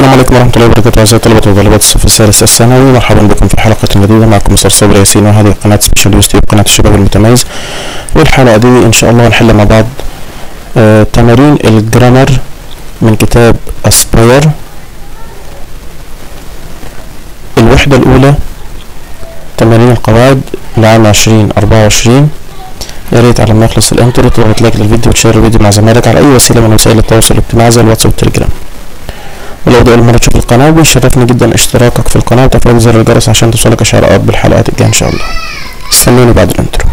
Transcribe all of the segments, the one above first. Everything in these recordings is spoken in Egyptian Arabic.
السلام عليكم ورحمة الله وبركاته أعزائي طلبة وطالبات الصف الثالث الثانوي مرحبا بكم في حلقة جديدة معكم مستر صبري ياسين وهذه قناة سبيشال يوتيوب قناة الشباب المتميز والحلقة دي إن شاء الله هنحل مع بعض آه تمارين الجرامر من كتاب أسباير الوحدة الأولى تمارين القواعد لعام عشرين أربعة وعشرين يا ريت على ما يخلص الانترو تضغط لايك للفيديو وتشير الفيديو مع زمايلك على أي وسيلة من وسائل التواصل الاجتماعي زي الواتس والتليجرام ولو ده أول مرة تشوف القناة بيشرفني جدا اشتراكك في القناة وتفعيل زر الجرس عشان توصلك إشعارات بالحلقات الجاية إن شاء الله استنوني بعد الانترو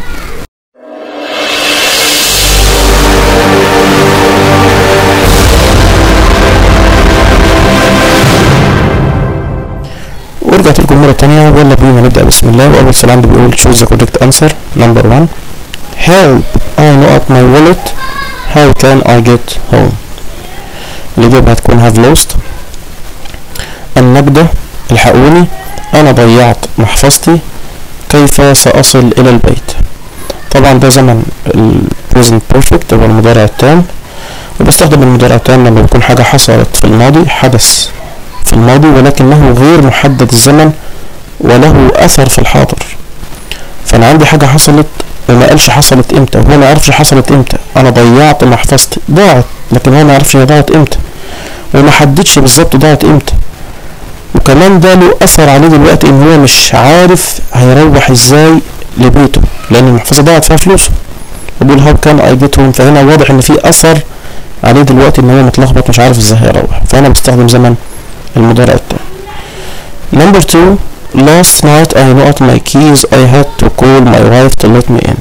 ورجعت لكم مرة تانية ويلا بينا نبدأ بسم الله وأول سؤال عندي بيقول choose the correct answer number one help I know up my wallet how can I get home الإجابة هتكون have lost النجدة الحقوني أنا ضيعت محفظتي كيف سأصل إلى البيت طبعا ده زمن ال present perfect هو المضارع التام وبستخدم المضارع التام لما بيكون حاجة حصلت في الماضي حدث في الماضي ولكنه غير محدد الزمن وله أثر في الحاضر فأنا عندي حاجة حصلت وما قالش حصلت امتى وهو ما يعرفش حصلت امتى انا ضيعت محفظتي ضاعت لكن هو ما يعرفش هي ضاعت امتى وما حددش بالظبط ضاعت امتى وكمان ده له اثر عليه دلوقتي ان هو مش عارف هيروح ازاي لبيته لان المحفظه ضاعت فيها فلوسه بيقول هاو كان اي جيت هوم فهنا واضح ان في اثر عليه دلوقتي ان هو متلخبط مش عارف ازاي هيروح فانا بستخدم زمن المضارع التاني نمبر 2 last night I not my keys I had to call my wife to let me in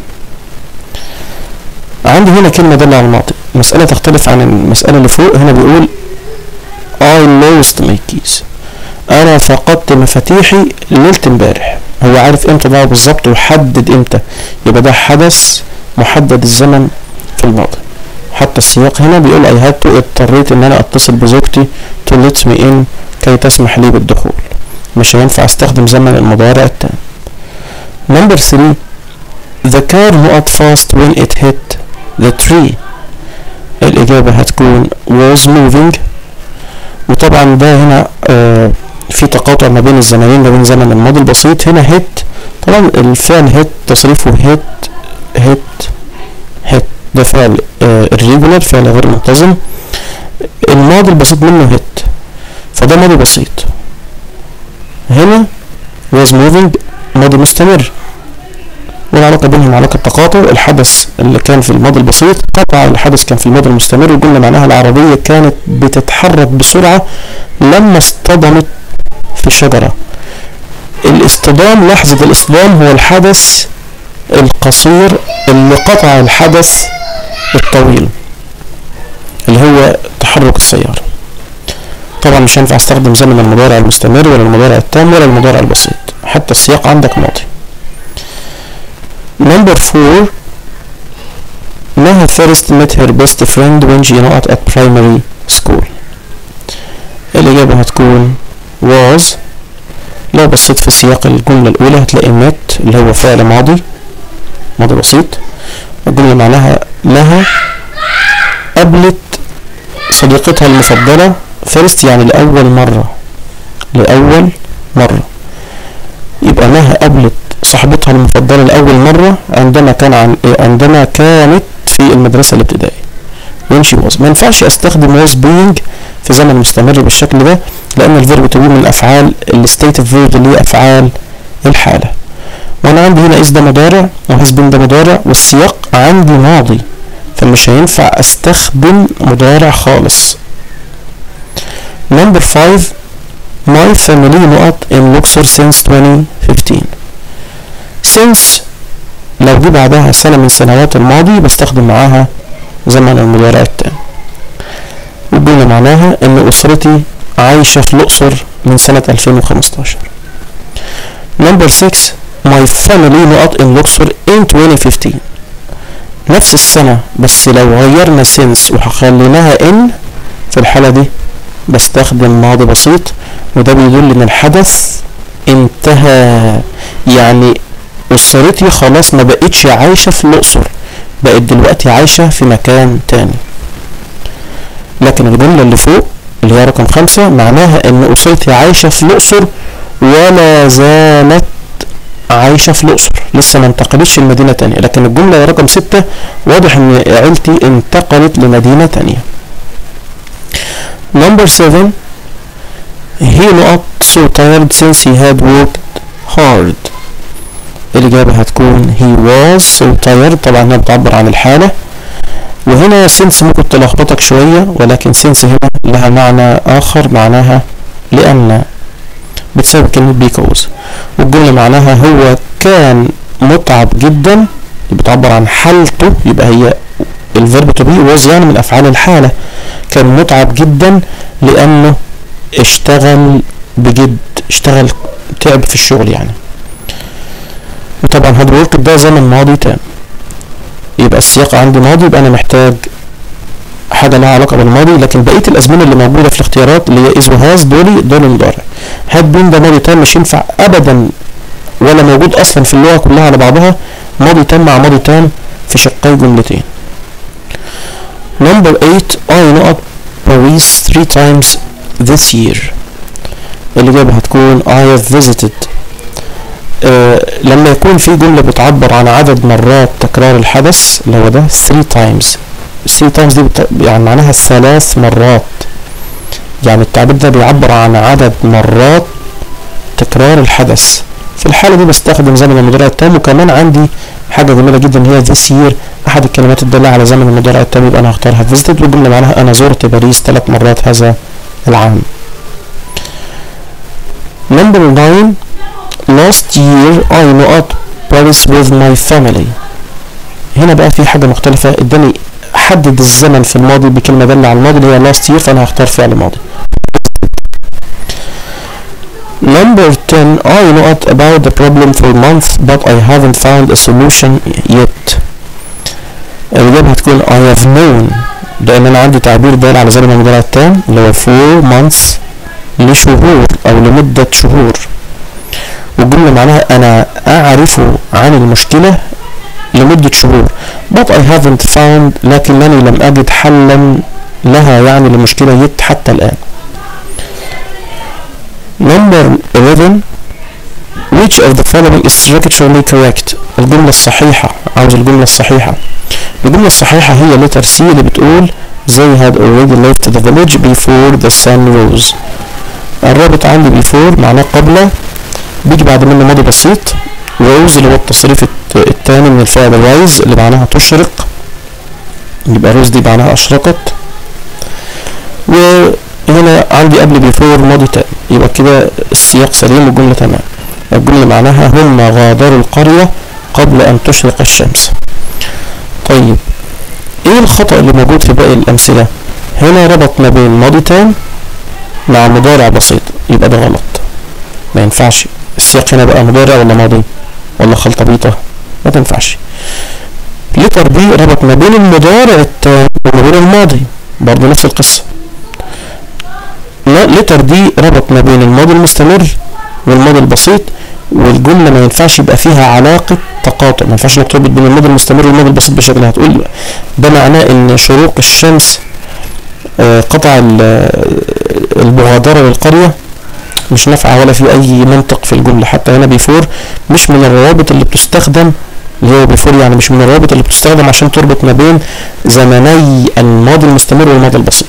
عندي هنا كلمة دالة على الماضي المسألة تختلف عن المسألة اللي فوق هنا بيقول I lost my keys أنا فقدت مفاتيحي ليلة امبارح هو عارف امتى ضاع بالظبط وحدد امتى يبقى ده حدث محدد الزمن في الماضي حتى السياق هنا بيقول I had to اضطريت ان انا اتصل بزوجتي to let me in كي تسمح لي بالدخول مش هينفع استخدم زمن المضارع التام number 3 the car not fast when it hit the tree الإجابة هتكون was moving وطبعا ده هنا آه في تقاطع ما بين الزمنين ما بين زمن الماضي البسيط هنا hit طبعا الفعل hit تصريفه hit hit hit ده فعل آه irregular فعل غير منتظم الماضي البسيط منه hit فده ماضي بسيط هنا was moving ماضي مستمر والعلاقة بينهم علاقة تقاطع الحدث اللي كان في الماضي البسيط قطع الحدث كان في الماضي المستمر وقلنا معناها العربية كانت بتتحرك بسرعة لما اصطدمت في شجرة الاصطدام لحظة الاصطدام هو الحدث القصير اللي قطع الحدث الطويل اللي هو تحرك السيارة طبعا مش هينفع استخدم زمن المضارع المستمر ولا المضارع التام ولا المضارع البسيط حتى السياق عندك ماضي number four Maha first met her best friend when she not at primary school الإجابة هتكون was لو بصيت في سياق الجملة الأولى هتلاقي met اللي هو فعل ماضي ماضي بسيط الجملة معناها لها قابلت صديقتها المفضلة فيرست يعني لأول مرة لأول مرة يبقى مها قابلت صاحبتها المفضلة لأول مرة عندما كان عن عندما كانت في المدرسة الابتدائية when she was ما ينفعش استخدم was being في زمن مستمر بالشكل ده لأن الفيرب to be من الأفعال الستيت اوف فيرب اللي هي أفعال الحالة وأنا عندي هنا is ده مضارع وهاز been ده مضارع والسياق عندي ماضي فمش هينفع استخدم مضارع خالص Number 5 My family not in Luxor since 2015 since لو دي بعدها سنة من سنوات الماضي بستخدم معاها زمن المضارع التام والجملة معناها إن أسرتي عايشة في الأقصر من سنة 2015 Number 6 My family not in Luxor in 2015 نفس السنة بس لو غيرنا since وخليناها in في الحالة دي بستخدم ماضي بسيط وده بيدل ان الحدث انتهى يعني اسرتي خلاص ما بقتش عايشة في الاقصر بقت دلوقتي عايشة في مكان تاني لكن الجملة اللي فوق اللي هي رقم خمسة معناها ان اسرتي عايشة في الاقصر ولا زالت عايشة في الأقصر لسه ما انتقلتش لمدينة تانية لكن الجملة رقم ستة واضح ان عيلتي انتقلت لمدينة تانية number seven he not so tired since he had worked hard الإجابة هتكون he was so tired طبعا هي بتعبر عن الحالة وهنا since ممكن تلخبطك شوية ولكن since هنا لها معنى آخر معناها لأن بتساوي كلمة because والجملة معناها هو كان متعب جدا بتعبر عن حالته يبقى هي الفيرب تو بي was يعني من أفعال الحالة كان متعب جدا لأنه اشتغل بجد اشتغل تعب في الشغل يعني وطبعا هاد ورك ده زمن ماضي تام يبقى السياق عندي ماضي يبقى انا محتاج حاجه لها علاقه بالماضي لكن بقيه الازمنه اللي موجوده في الاختيارات اللي هي از وهاز دول دول المضارع هاد بين ده ماضي تام مش ينفع ابدا ولا موجود اصلا في اللغه كلها على بعضها ماضي تام مع ماضي تام في شقي جملتين number 8 I not Paris three times this year الإجابة هتكون I have visited آه لما يكون في جملة بتعبر عن عدد مرات تكرار الحدث اللي هو ده three times three times دي بت... يعني معناها ثلاث مرات يعني التعبير ده بيعبر عن عدد مرات تكرار الحدث في الحالة دي بستخدم زمن المضارع التام وكمان عندي حاجة جميلة جدا هي this year أحد الكلمات الدالة على زمن المضارع التام يبقى أنا هختارها visited والجملة معناها أنا زرت باريس ثلاث مرات هذا العام number 9 last year I not Paris with my family هنا بقى في حاجة مختلفة اداني حدد الزمن في الماضي بكلمة دالة على الماضي اللي هي last year فأنا هختار فعل ماضي Number 10 I not about the problem for months but I haven't found a solution yet الإجابة هتكون I have known لأن أنا عندي تعبير دال على زمن المضارع التام اللي هو for months لشهور أو لمدة شهور والجملة معناها أنا أعرف عن المشكلة لمدة شهور but I haven't found لكنني لم أجد حلا لها يعني للمشكلة yet حتى الآن number 11 which of the following is structurally correct الجملة الصحيحة عاوز الجملة الصحيحة الجملة الصحيحة هي letter C اللي بتقول they had already left the village before the sun rose الرابط عندي before معناه قبل بيجي بعد منه ماضي بسيط rose اللي هو التصريف الثاني من الفعل rise اللي معناها تشرق يبقى rose دي معناها أشرقت وهنا عندي قبل before ماضي تاني يبقى كده السياق سليم والجملة تمام الجملة معناها هم غادروا القرية قبل أن تشرق الشمس طيب ايه الخطأ اللي موجود في باقي الأمثلة هنا ربط ما بين ماضي تام مع مضارع بسيط يبقى ده غلط ما ينفعش السياق هنا بقى مضارع ولا ماضي ولا خلطة بيضة ما تنفعش لتر بي ربط ما بين المضارع التام وما بين الماضي برضه نفس القصة لتر دي ربط ما بين الماضي المستمر والماضي البسيط والجملة ما ينفعش يبقى فيها علاقة تقاطع ما ينفعش انك تربط بين الماضي المستمر والماضي البسيط بشكل هتقول ده معناه ان شروق الشمس قطع المغادرة للقرية مش نافعة ولا في أي منطق في الجملة حتى هنا بيفور مش من الروابط اللي بتستخدم اللي هو بيفور يعني مش من الروابط اللي بتستخدم عشان تربط ما بين زمني الماضي المستمر والماضي البسيط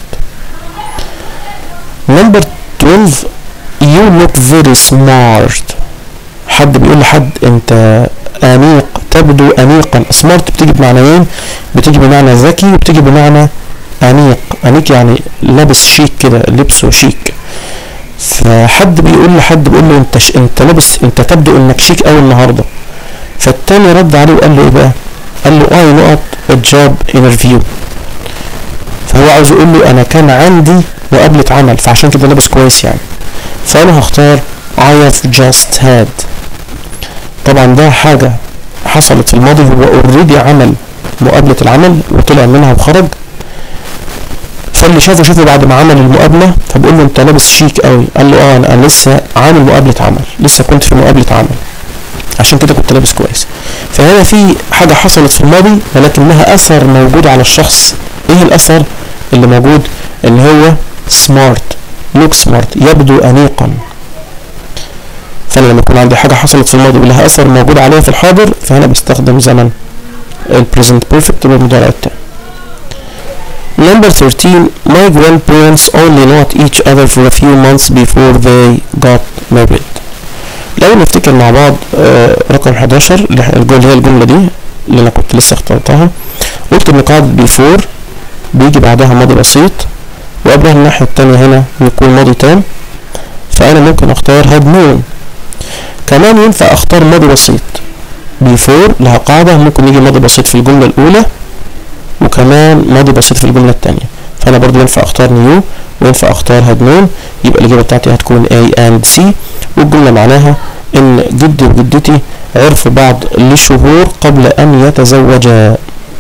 نمبر 12 you look very smart حد بيقول لحد انت انيق تبدو انيقا سمارت بتيجي بمعنيين بتيجي بمعنى ذكي وبتيجي بمعنى انيق انيق يعني لابس شيك كده لبسه شيك فحد بيقول لحد بيقول له انت ش... انت لابس انت تبدو انك شيك قوي النهارده فالتاني رد عليه وقال له ايه بقى قال له اي نقط جوب انترفيو فهو عاوز يقول له انا كان عندي مقابلة عمل فعشان كده لابس كويس يعني فانا هختار I have just had طبعا ده حاجة حصلت في الماضي هو اوريدي عمل مقابلة العمل وطلع منها وخرج فاللي شافه شافه بعد ما عمل المقابلة فبقول له انت لابس شيك قوي قال له اه انا لسه عامل مقابلة عمل لسه كنت في مقابلة عمل عشان كده كنت لابس كويس فهنا في حاجة حصلت في الماضي ولكن لها اثر موجود على الشخص ايه الاثر اللي موجود اللي هو smart look smart يبدو أنيقا فأنا لما يكون عندي حاجة حصلت في الماضي ولها أثر موجود عليها في الحاضر فهنا بستخدم زمن ال present perfect بالمضارع التام Number 13 My grandparents only know each other for a few months before they got married لو نفتكر مع بعض آه، رقم 11 اللي ح- الجملة هي الجملة دي اللي أنا كنت لسه اخترتها قلت إن قاعدة before بيجي بعدها ماضي بسيط وقبلها الناحية التانية هنا يكون ماضي تام فأنا ممكن أختار had known كمان ينفع أختار ماضي بسيط before لها قاعدة ممكن يجي ماضي بسيط في الجملة الأولى وكمان ماضي بسيط في الجملة التانية فأنا برضو ينفع أختار نيو وينفع أختار had known يبقى الإجابة بتاعتي هتكون A and C والجملة معناها إن جدي وجدتي عرفوا بعض لشهور قبل أن يتزوجا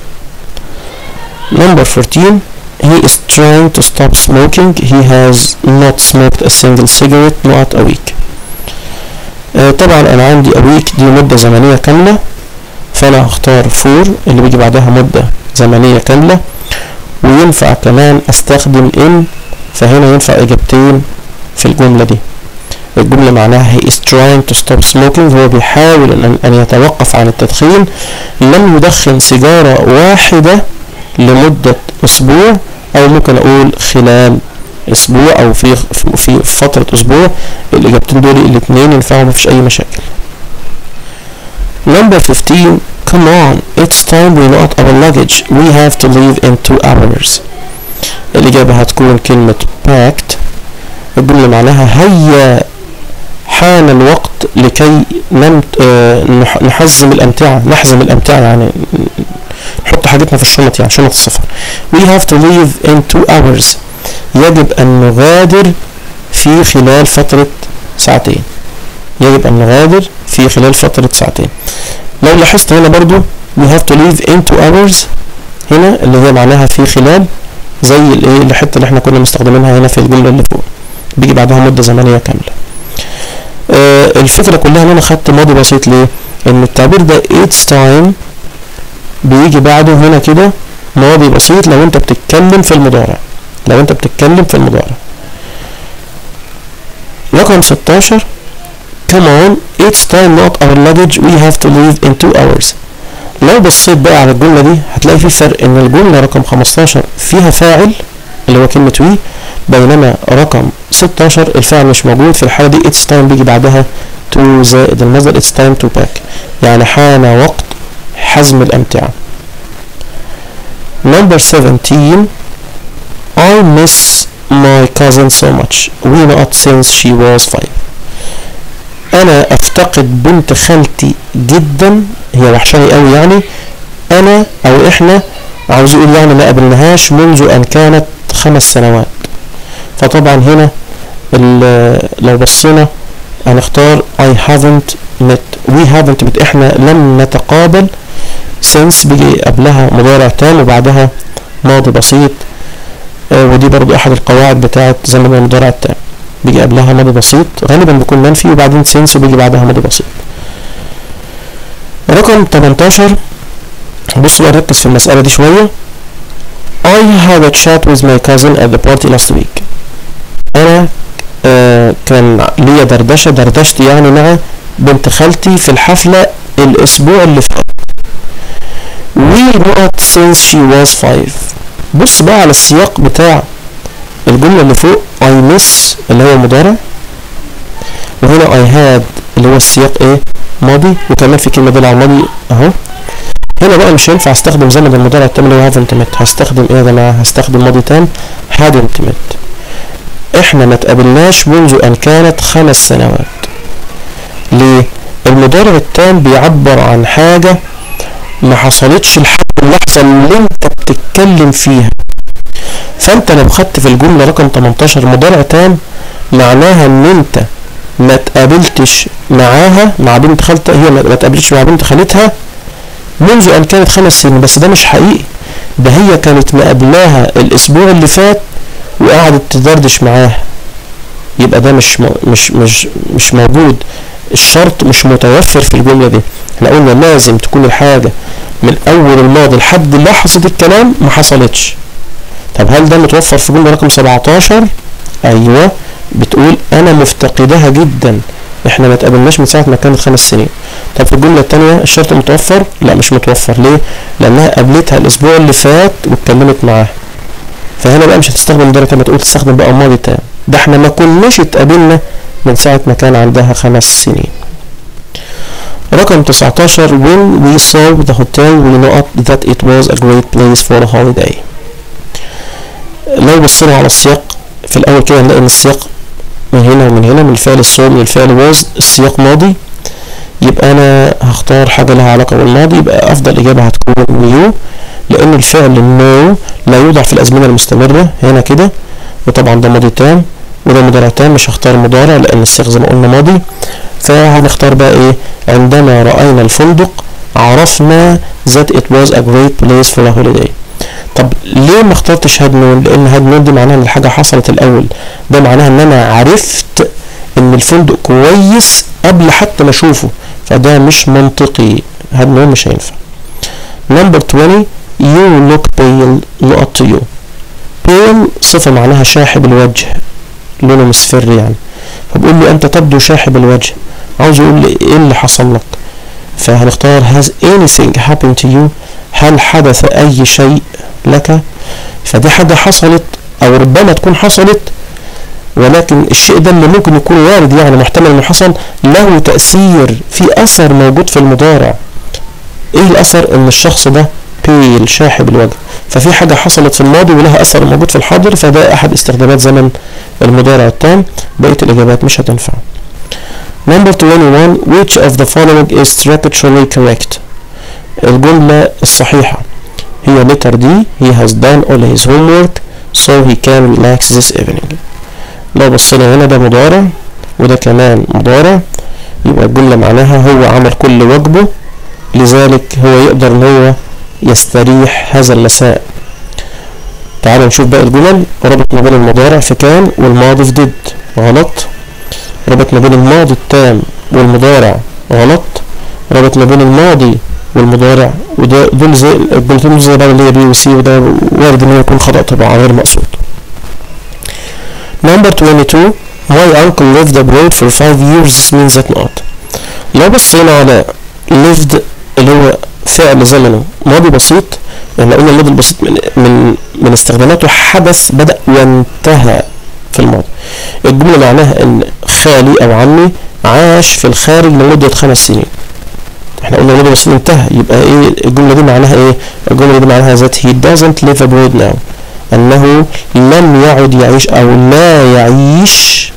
Number 14 He is trying to stop smoking. He has not smoked a single cigarette not a week. آه طبعا أنا عندي a week دي مدة زمنية كاملة فأنا هختار for اللي بيجي بعدها مدة زمنية كاملة وينفع كمان أستخدم in فهنا ينفع إجابتين في الجملة دي الجملة معناها he is trying to stop smoking هو بيحاول أن, أن يتوقف عن التدخين لم يدخن سيجارة واحدة لمدة أسبوع أو ممكن أقول خلال أسبوع أو في في فترة أسبوع الإجابتين دول الاتنين ينفعوا مفيش أي مشاكل. Number 15 Come on, it's time we load our luggage. We have to leave in two hours. الإجابة هتكون كلمة packed الجملة معناها هيا حان الوقت لكي نم آه، نح- نحزم الأمتعة نحزم الأمتعة يعني نحط حاجتنا في الشنط يعني شنط السفر we have to leave in two hours يجب أن نغادر في خلال فترة ساعتين يجب أن نغادر في خلال فترة ساعتين لو لاحظت هنا برضو we have to leave in two hours هنا اللي هي معناها في خلال زي الايه الحته اللي احنا كنا مستخدمينها هنا في الجمله اللي فوق بيجي بعدها مده زمنيه كامله آه الفكره كلها ان انا خدت ماضي بسيط ليه ان التعبير ده it's time بيجي بعده هنا كده ماضي بسيط لو انت بتتكلم في المضارع لو انت بتتكلم في المضارع رقم 16 Come on it's time not our luggage we have to leave in two hours لو بصيت بقى على الجملة دي هتلاقي في فرق ان الجملة رقم 15 فيها فاعل اللي هو كلمة وي بينما رقم 16 الفاعل مش موجود في الحالة دي it's time بيجي بعدها to زائد المصدر it's time to pack يعني حان وقت حزم الأمتعة Number 17 I miss my cousin so much we not since she was five أنا أفتقد بنت خالتي جدا هي وحشاني قوي يعني أنا أو إحنا عاوز يقول يعني ما قابلناهاش منذ أن كانت خمس سنوات فطبعا هنا ال- لو بصينا هنختار I haven't met we haven't met احنا لم نتقابل since بيجي قبلها مضارع تام وبعدها ماضي بسيط آه، ودي برضو احد القواعد بتاعت زمن المضارع التام بيجي قبلها ماضي بسيط غالبا بيكون منفي وبعدين since وبيجي بعدها ماضي بسيط رقم 18 بصوا بقى نركز في المسألة دي شوية I had a chat with my cousin at the party last week أنا آه كان ليا دردشة دردشت يعني مع بنت خالتي في الحفلة الأسبوع اللي فات We met since she was five بص بقى على السياق بتاع الجملة اللي فوق I miss اللي هو المضارع وهنا I had اللي هو السياق ايه ماضي وكمان في كلمة دل على الماضي اهو هنا بقى مش هينفع استخدم زمن المضارع التام اللي هو haven't met هستخدم ايه يا جماعة هستخدم ماضي تام hadn't met احنا ما تقابلناش منذ ان كانت خمس سنوات ليه المضارع التام بيعبر عن حاجة ما حصلتش لحد اللحظة اللي انت بتتكلم فيها فانت لو خدت في الجملة رقم 18 مضارع تام معناها ان انت ما تقابلتش معاها مع بنت خالتها هي ما تقابلتش مع بنت خالتها منذ ان كانت خمس سنين بس ده مش حقيقي ده هي كانت مقابلاها الاسبوع اللي فات وقعدت تدردش معاها يبقى ده مش مو مش مش مش موجود الشرط مش متوفر في الجملة دي احنا قلنا لازم تكون الحاجة من اول الماضي لحد لحظة الكلام ما حصلتش طب هل ده متوفر في جملة رقم 17 ايوه بتقول انا مفتقدها جدا احنا ما تقابلناش من ساعة ما كانت خمس سنين طب في الجملة التانية الشرط متوفر لا مش متوفر ليه لانها قابلتها الاسبوع اللي فات واتكلمت معاها فهنا بقى مش هتستخدم مضارع تام تقول تستخدم بقى ماضي تام ده احنا ما كناش اتقابلنا من ساعة ما كان عندها خمس سنين رقم 19 when we saw the hotel we know that it was a great place for a holiday لو بصينا على السياق في الاول كده نلاقي ان السياق من هنا ومن هنا من الفعل الصوم للفعل was السياق ماضي يبقى انا هختار حاجة لها علاقة بالماضي يبقى افضل اجابة هتكون you لان الفعل no لا يوضع في الازمنة المستمرة هنا كده وطبعا ده ماضي تام وده مضارع تام مش هختار مضارع لان الصيغ زي ما قلنا ماضي فهنختار بقى ايه عندما رأينا الفندق عرفنا that it was a great place for a holiday طب ليه ما اخترتش هاد نون لان هاد نون دي معناها ان الحاجة حصلت الاول ده معناها ان انا عرفت ان الفندق كويس قبل حتى ما اشوفه فده مش منطقي هاد نون مش هينفع نمبر 20 you look pale not to you pale صفة معناها شاحب الوجه لونه مصفر يعني فبقول له انت تبدو شاحب الوجه عاوز يقول لي ايه اللي حصل لك فهنختار has anything happened to you هل حدث اي شيء لك فدي حاجة حصلت او ربما تكون حصلت ولكن الشيء ده اللي ممكن يكون وارد يعني محتمل انه حصل له تأثير في اثر موجود في المضارع ايه الاثر ان الشخص ده بيل شاحب الوجه ففي حاجة حصلت في الماضي ولها اثر موجود في الحاضر فده احد استخدامات زمن المضارع التام بقية الاجابات مش هتنفع Number 21 which of the following is structurally correct الجملة الصحيحة هي letter D he has done all his homework so he can relax this evening لو بصينا هنا ده مضارع وده كمان مضارع يبقى الجملة معناها هو عمل كل واجبه لذلك هو يقدر ان هو يستريح هذا المساء تعالوا نشوف باقي الجمل ربط ما بين المضارع في كان والماضي في ديد غلط ربط ما بين الماضي التام والمضارع غلط ربط ما بين الماضي والمضارع وده دول زي الجملتين زي بعض اللي هي بي وسي وده وارد ان هو يكون خطأ طبعا غير مقصود Number 22 My uncle lived abroad for five years this means that not لو بصينا على lived اللي هو فعل زمنه ماضي بسيط احنا قلنا الماضي البسيط من من من استخداماته حدث بدأ وانتهى في الماضي الجملة معناها ان خالي او عمي عاش في الخارج لمدة خمس سنين احنا قلنا الماضي البسيط انتهى يبقى ايه الجملة دي معناها ايه الجملة دي معناها that he doesn't live abroad now انه لم يعد يعيش او لا يعيش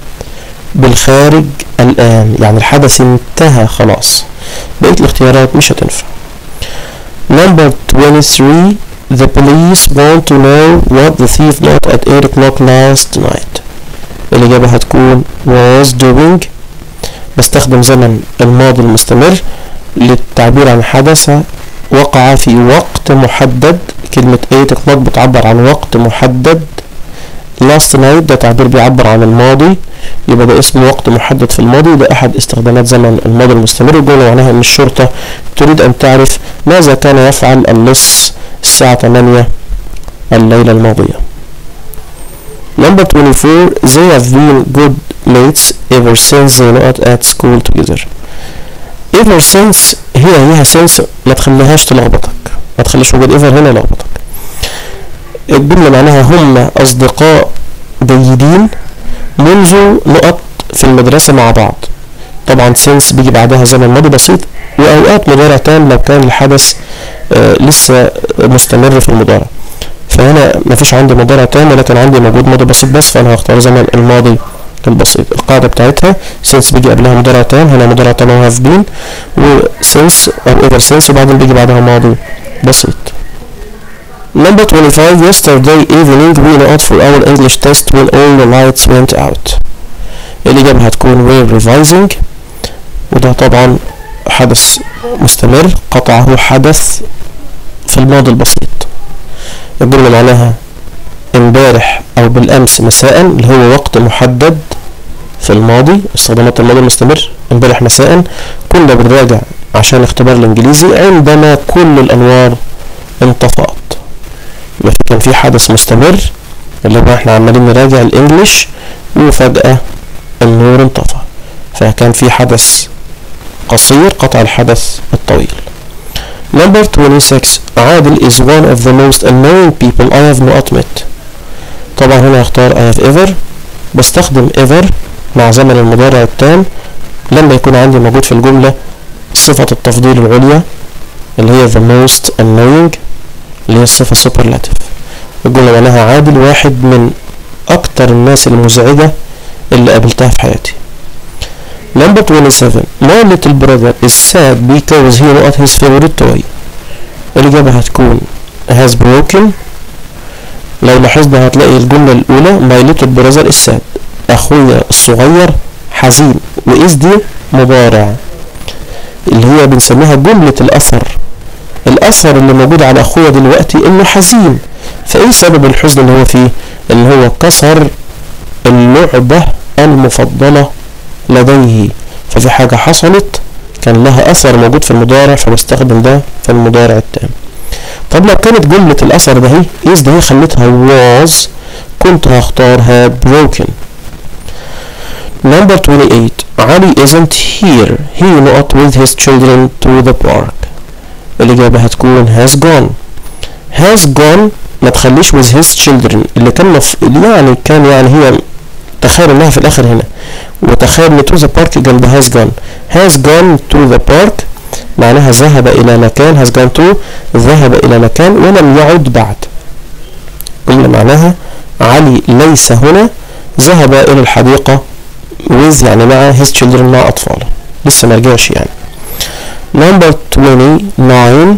بالخارج الان يعني الحدث انتهى خلاص بقية الاختيارات مش هتنفع Number 23 The police want to know what the thief did at 8 o'clock last night الإجابة هتكون was doing بستخدم زمن الماضي المستمر للتعبير عن حدث وقع في وقت محدد كلمة 8 o'clock بتعبر عن وقت محدد last night ده تعبير بيعبر عن الماضي يبقى ده اسم وقت محدد في الماضي ده أحد استخدامات زمن الماضي المستمر الجملة معناها إن الشرطة تريد أن تعرف ماذا كان يفعل اللص الساعة 8 الليلة الماضية Number 24 They have been good mates ever since they not at school together ever since هي ليها سنس ما تخليهاش تلخبطك ما تخليش وجود ever هنا يلخبطك الجملة معناها هم أصدقاء جيدين منذ نقط في المدرسة مع بعض طبعا سنس بيجي بعدها زمن ماضي بسيط وأوقات مضارع تام لو كان الحدث آه لسه مستمر في المضارع فهنا مفيش عندي مضارع تام ولكن عندي موجود ماضي بسيط بس فأنا هختار زمن الماضي البسيط القاعدة بتاعتها سنس بيجي قبلها مضارع تام هنا مضارع تام هو هاف بين وسنس أو ايفر سنس وبعدين بيجي بعدها ماضي بسيط Number 25 Yesterday evening we went for our English test when all the lights went out الإجابة هتكون we're revising وده طبعا حدث مستمر قطعه حدث في الماضي البسيط الجملة معناها امبارح أو بالأمس مساء اللي هو وقت محدد في الماضي استخدامات الماضي المستمر امبارح مساء كنا بنراجع عشان اختبار الإنجليزي عندما كل الأنوار انطفأت يبقى كان في حدث مستمر اللي هو احنا عمالين نراجع الانجليش وفجأة النور انطفى فكان في حدث قصير قطع الحدث الطويل Number 26 عادل is one of the most annoying people I have not met طبعا هنا اختار I have ever بستخدم ever مع زمن المضارع التام لما يكون عندي موجود في الجملة صفة التفضيل العليا اللي هي the most annoying اللي هي الصفة superlative الجملة معناها عادل واحد من أكتر الناس المزعجة اللي قابلتها في حياتي Number 27 My little brother is sad because he not his favorite toy الإجابة هتكون has broken لو لاحظنا هتلاقي الجملة الأولى My little brother is sad أخويا الصغير حزين وإز دي مضارع اللي هي بنسميها جملة الأثر الأثر اللي موجود على أخويا دلوقتي إنه حزين فإيه سبب الحزن اللي هو فيه؟ إن هو كسر اللعبة المفضلة لديه ففي حاجة حصلت كان لها أثر موجود في المضارع فبستخدم ده في المضارع التام طب لو كانت جملة الأثر ده هي إيز ده هي خليتها was كنت هختار had broken Number 28 علي isn't here he not with his children to the park الإجابة هتكون has gone has gone ما تخليش with his children اللي كان مف... يعني كان يعني هي تخيل انها في الاخر هنا وتخيل ان to the park جنب has gone has gone to the park معناها ذهب الى مكان has gone to ذهب الى مكان ولم يعد بعد جملة معناها علي ليس هنا ذهب الى الحديقة with يعني مع his children مع اطفاله لسه ما رجعش يعني number 29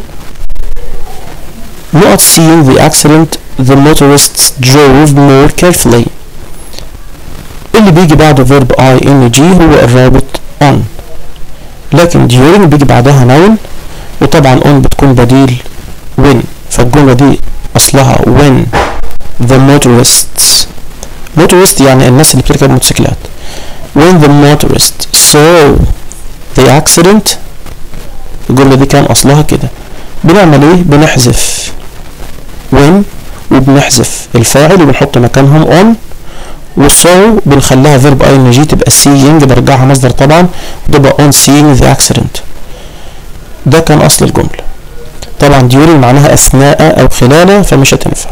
not seeing the accident the motorists drove more carefully اللي بيجي بعد verb ing هو الرابط on لكن during بيجي بعدها noun وطبعا on بتكون بديل when فالجملة دي أصلها when the motorists motorist يعني الناس اللي بتركب موتوسيكلات when the motorist saw the accident الجملة دي كان أصلها كده بنعمل ايه بنحذف when وبنحذف الفاعل وبنحط مكانهم on والصو بنخليها فيرب اي ان جي تبقى seeing برجعها مصدر طبعا وتبقى on seeing the accident ده كان اصل الجملة طبعا during معناها اثناء او خلال فمش هتنفع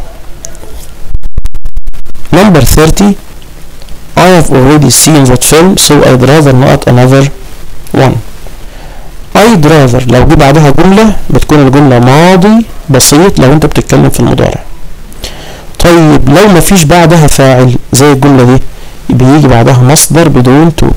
number 30 I have already seen that film so I'd rather not another one I'd rather لو جه بعدها جملة بتكون الجملة ماضي بسيط لو انت بتتكلم في المضارع طيب لو مفيش بعدها فاعل زي الجملة دي بيجي بعدها مصدر بدون تو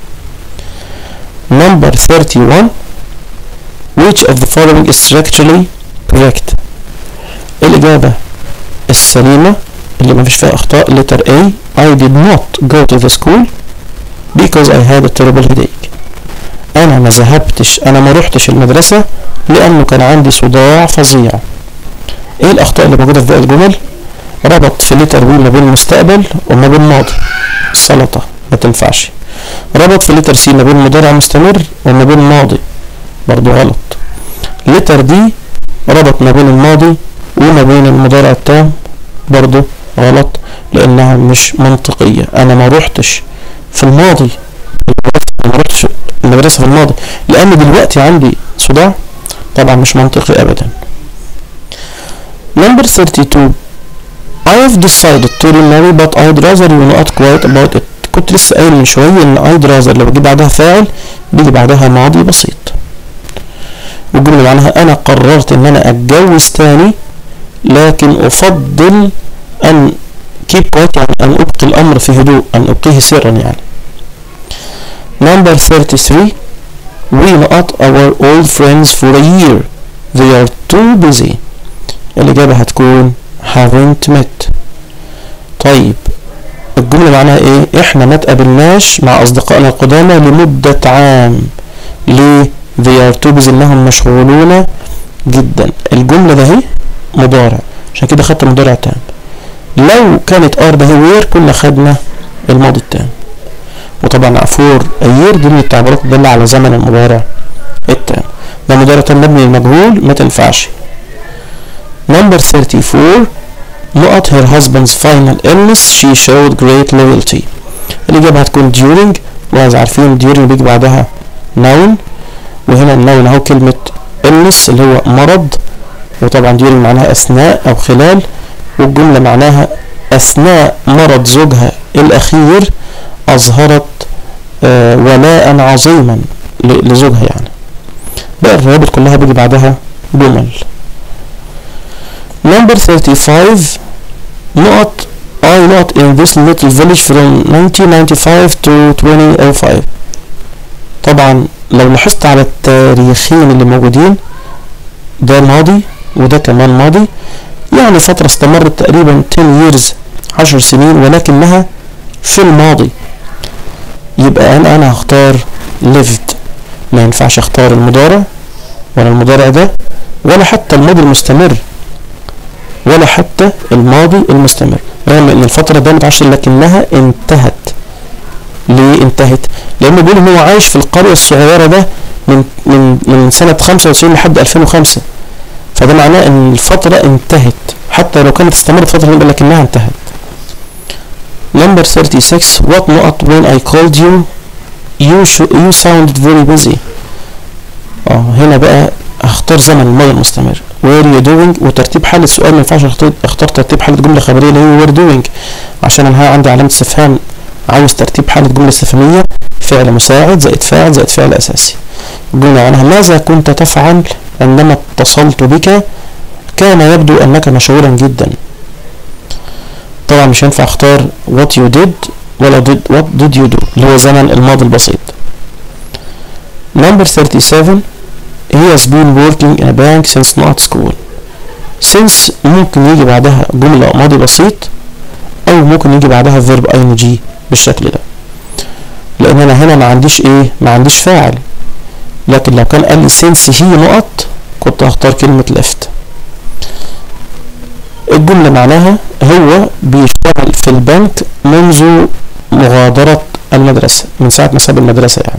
number 31 which of the following is structurally correct الإجابة السليمة اللي مفيش فيها أخطاء letter A I did not go to the school because I had a terrible headache أنا ما ذهبتش أنا ما رحتش المدرسة لأنه كان عندي صداع فظيع إيه الأخطاء اللي موجودة في باقي الجمل؟ ربط في لتر بي ما بين المستقبل وما بين ماضي السلطة ما تنفعش ربط في لتر سي ما بين مضارع مستمر وما بين ماضي برضو غلط لتر دي ربط ما بين الماضي وما بين المضارع التام برضو غلط لانها مش منطقية انا ما روحتش في الماضي ما روحتش المدرسة في الماضي لان دلوقتي عندي صداع طبعا مش منطقي ابدا number 32 I have decided to remarry but I'd rather you not quite about it كنت لسه قايل من شوية ان I'd rather لو جه بعدها فاعل بيجي بعدها ماضي بسيط والجملة معناها انا قررت ان انا اتجوز تاني لكن افضل ان keep quiet يعني ان ابقي الامر في هدوء ان ابقيه سرا يعني number 33 we not our old friends for a year they are too busy الإجابة هتكون haven't met طيب الجملة معناها ايه احنا ما تقابلناش مع اصدقائنا القدامى لمدة عام ليه they are too busy انهم مشغولون جدا الجملة ده هي مضارع عشان كده خدت مضارع تام لو كانت ار ده هي وير كنا خدنا الماضي التام وطبعا فور اير دي من التعبيرات تدل على زمن المضارع التام ده مضارع تام مبني للمجهول ما تنفعش number 34 نقط her husband's final illness she showed great loyalty الإجابة هتكون during وعايز عارفين during بيجي بعدها noun وهنا النون اهو كلمة illness اللي هو مرض وطبعا during معناها أثناء أو خلال والجملة معناها أثناء مرض زوجها الأخير أظهرت آه ولاء عظيما لزوجها يعني بقى الروابط كلها بيجي بعدها جمل number 35 نقط I not in this little village from 1995 to 2005 طبعا لو لاحظت على التاريخين اللي موجودين ده ماضي وده كمان ماضي يعني فترة استمرت تقريبا 10 years 10 سنين ولكنها في الماضي يبقى انا انا هختار lived ما ينفعش اختار المضارع ولا المضارع ده ولا حتى الماضي المستمر ولا حتى الماضي المستمر رغم ان الفترة دامت عشر لكنها انتهت ليه انتهت لانه بيقول ان هو عايش في القرية الصغيرة ده من من من سنة 95 لحد 2005 فده معناه ان الفترة انتهت حتى لو كانت استمرت فترة لكنها انتهت number 36 what نقط when I called you you you sounded very busy اه هنا بقى هختار زمن الماضي المستمر where you doing وترتيب حالة سؤال ما ينفعش اختار ترتيب حالة جملة خبرية اللي هي were doing عشان انا عندي علامة استفهام عاوز ترتيب حالة جملة استفهامية فعل مساعد زائد فاعل زائد فعل اساسي الجملة معناها ماذا كنت تفعل عندما اتصلت بك كان يبدو انك مشغولا جدا طبعا مش هينفع اختار what you did ولا did what did you do اللي هو زمن الماضي البسيط number 37 he has been working in a bank since not school since ممكن يجي بعدها جملة ماضي بسيط او ممكن يجي بعدها verb ing بالشكل ده لان انا هنا ما عنديش ايه ما عنديش فاعل لكن لو كان قال لي since هي نقط كنت هختار كلمة left الجملة معناها هو بيشتغل في البنك منذ مغادرة المدرسة من ساعة ما ساب المدرسة يعني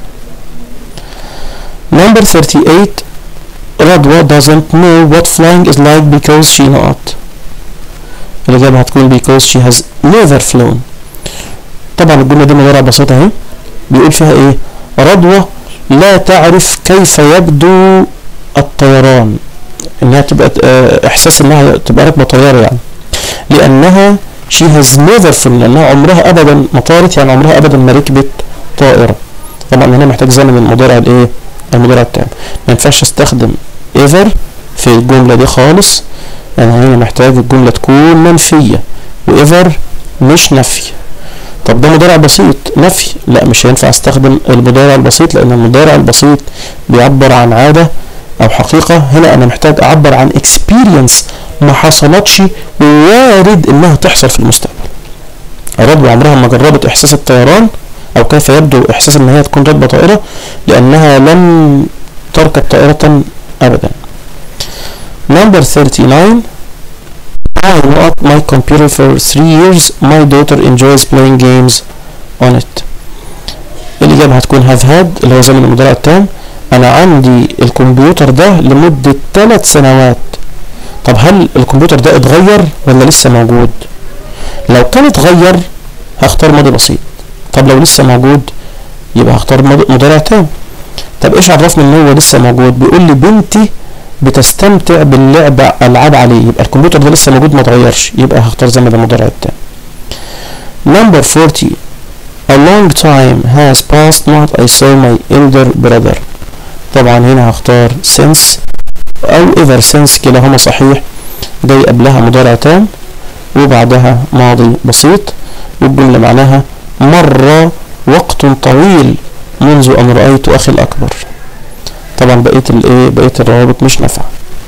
number 38 رضوى doesn't know what flying is like because she not الإجابة هتكون because she has never flown طبعا الجملة دي مضارع بسيطة اهي بيقول فيها ايه رضوى لا تعرف كيف يبدو الطيران انها تبقى احساس انها تبقى راكبه طياره يعني لانها she has never flown لانها عمرها ابدا ما طارت يعني عمرها ابدا ما ركبت طائره طبعا هنا محتاج زمن المضارع الايه المضارع التام ما ينفعش استخدم ever في الجمله دي خالص يعني هنا محتاج الجمله تكون منفيه وايفر مش نفي طب ده مضارع بسيط نفي لا مش هينفع استخدم المضارع البسيط لان المضارع البسيط بيعبر عن عاده او حقيقة هنا انا محتاج اعبر عن experience ما حصلتش ووارد انها تحصل في المستقبل رضوى عمرها ما جربت احساس الطيران او كيف يبدو احساس ان هي تكون راكبة طائرة لانها لم تركب طائرة ابدا number 39 I not my computer for three years my daughter enjoys playing games on it الإجابة هتكون have had اللي هو زمن المضارع التام انا عندي الكمبيوتر ده لمدة ثلاث سنوات طب هل الكمبيوتر ده اتغير ولا لسه موجود لو كان اتغير هختار ماضي بسيط طب لو لسه موجود يبقى هختار مضارع تام طب ايش عرفني ان هو لسه موجود بيقول لي بنتي بتستمتع باللعب العاب عليه يبقى الكمبيوتر ده لسه موجود ما اتغيرش يبقى هختار زي ما ده المضارع التام number 40 a long time has passed not I saw my elder brother طبعا هنا هختار since او ever since كلاهما صحيح جاي قبلها مضارع تام وبعدها ماضي بسيط والجملة معناها مر وقت طويل منذ ان رأيت اخي الاكبر طبعا بقية الايه بقية الروابط مش نافعة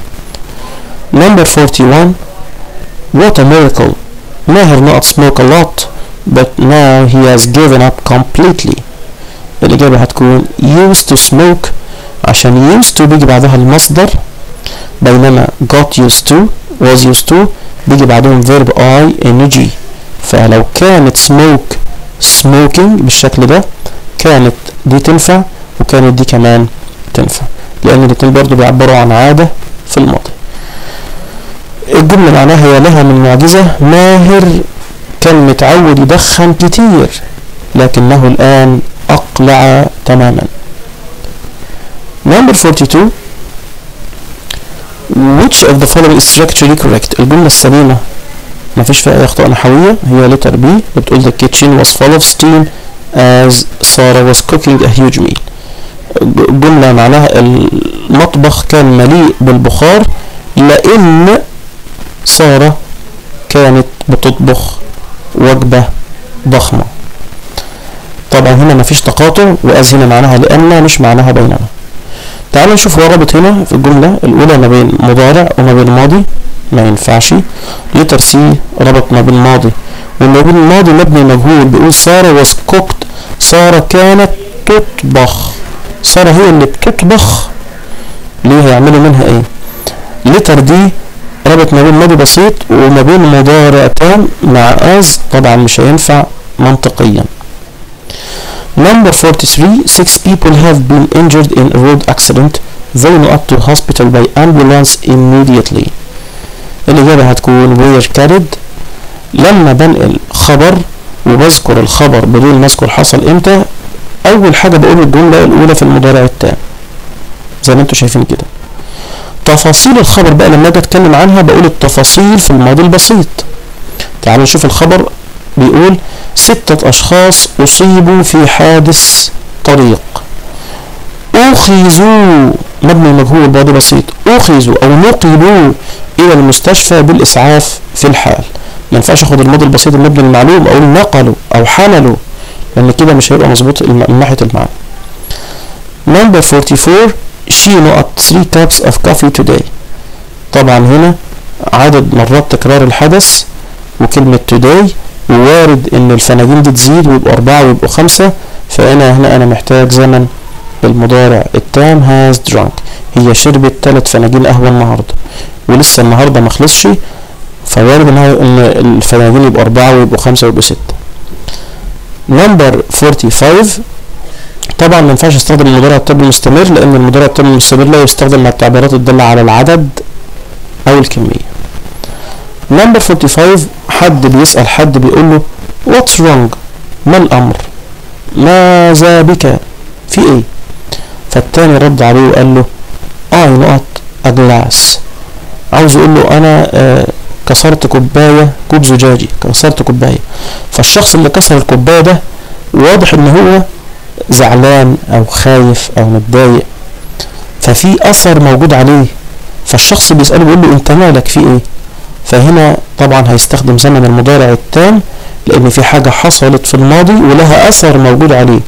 number 41 what a miracle ماهر not smoke a lot but now he has given up completely الإجابة هتكون used to smoke عشان used to بيجي بعدها المصدر بينما got used to was used to بيجي بعدهم verb ing فلو كانت smoke smoking بالشكل ده كانت دي تنفع وكانت دي كمان تنفع لأن الاتنين برضو بيعبروا عن عادة في الماضي الجملة معناها يا لها من معجزة ماهر كان متعود يدخن كتير لكنه الآن أقلع تماما Number 42 Which of the following is structurally correct الجملة السليمة ما فيش فيها أي أخطاء نحوية هي letter B بتقول the kitchen was full of steam as Sarah was cooking a huge meal الجملة معناها المطبخ كان مليء بالبخار لأن سارة كانت بتطبخ وجبة ضخمة طبعا هنا مفيش تقاطع وأز هنا معناها لأن مش معناها بينما تعالوا نشوف هو رابط هنا في الجملة الأولى ما بين مضارع وما بين ماضي ما ينفعش لتر سي ربط ما بين ماضي وما بين ماضي مبني مجهول بيقول سارة was cooked سارة كانت تطبخ سارة هي اللي بتطبخ ليه هيعملوا منها ايه لتر دي ربط ما بين ماضي بسيط وما بين مضارع تام مع از طبعا مش هينفع منطقيا Number 43 Six people have been injured in a road accident they were up to hospital by ambulance immediately الإجابة هتكون were carried لما بنقل خبر وبذكر الخبر بدون ما اذكر حصل امتى اول حاجة بقول الجملة الاولى في المضارع التام زي ما انتم شايفين كده تفاصيل الخبر بقى لما اجي اتكلم عنها بقول التفاصيل في الماضي البسيط تعالوا نشوف الخبر بيقول ستة اشخاص اصيبوا في حادث طريق اخذوا مبني مجهول ماضي بسيط اخذوا او نقلوا الى المستشفى بالاسعاف في الحال ما ينفعش اخد الماضي البسيط المبني المعلوم اقول نقلوا او حملوا لان كده مش هيبقى مظبوط من ناحيه المعنى number 44 she not three cups of coffee today طبعا هنا عدد مرات تكرار الحدث وكلمة today ووارد ان الفناجين دي تزيد ويبقوا اربعة ويبقوا خمسة فانا هنا انا محتاج زمن بالمضارع التام has drunk هي شربت تلات فناجين قهوة النهاردة ولسه النهاردة مخلصش فوارد ان الفناجين يبقوا اربعة ويبقوا خمسة ويبقوا ستة نمبر 45 طبعا ما ينفعش استخدم المضارع التام المستمر لان المضارع التام المستمر لا يستخدم مع التعبيرات الدالة على العدد او الكمية نمبر 45 حد بيسأل حد بيقول له what's wrong ما الامر ماذا بك في ايه فالتاني رد عليه وقال له I not a glass عاوز يقول له انا آه كسرت كوباية كوب زجاجي كسرت كوباية فالشخص اللي كسر الكوباية ده واضح ان هو زعلان او خايف او متضايق ففي اثر موجود عليه فالشخص بيسأله بيقول له انت مالك في ايه فهنا طبعا هيستخدم زمن المضارع التام لان في حاجة حصلت في الماضي ولها اثر موجود عليه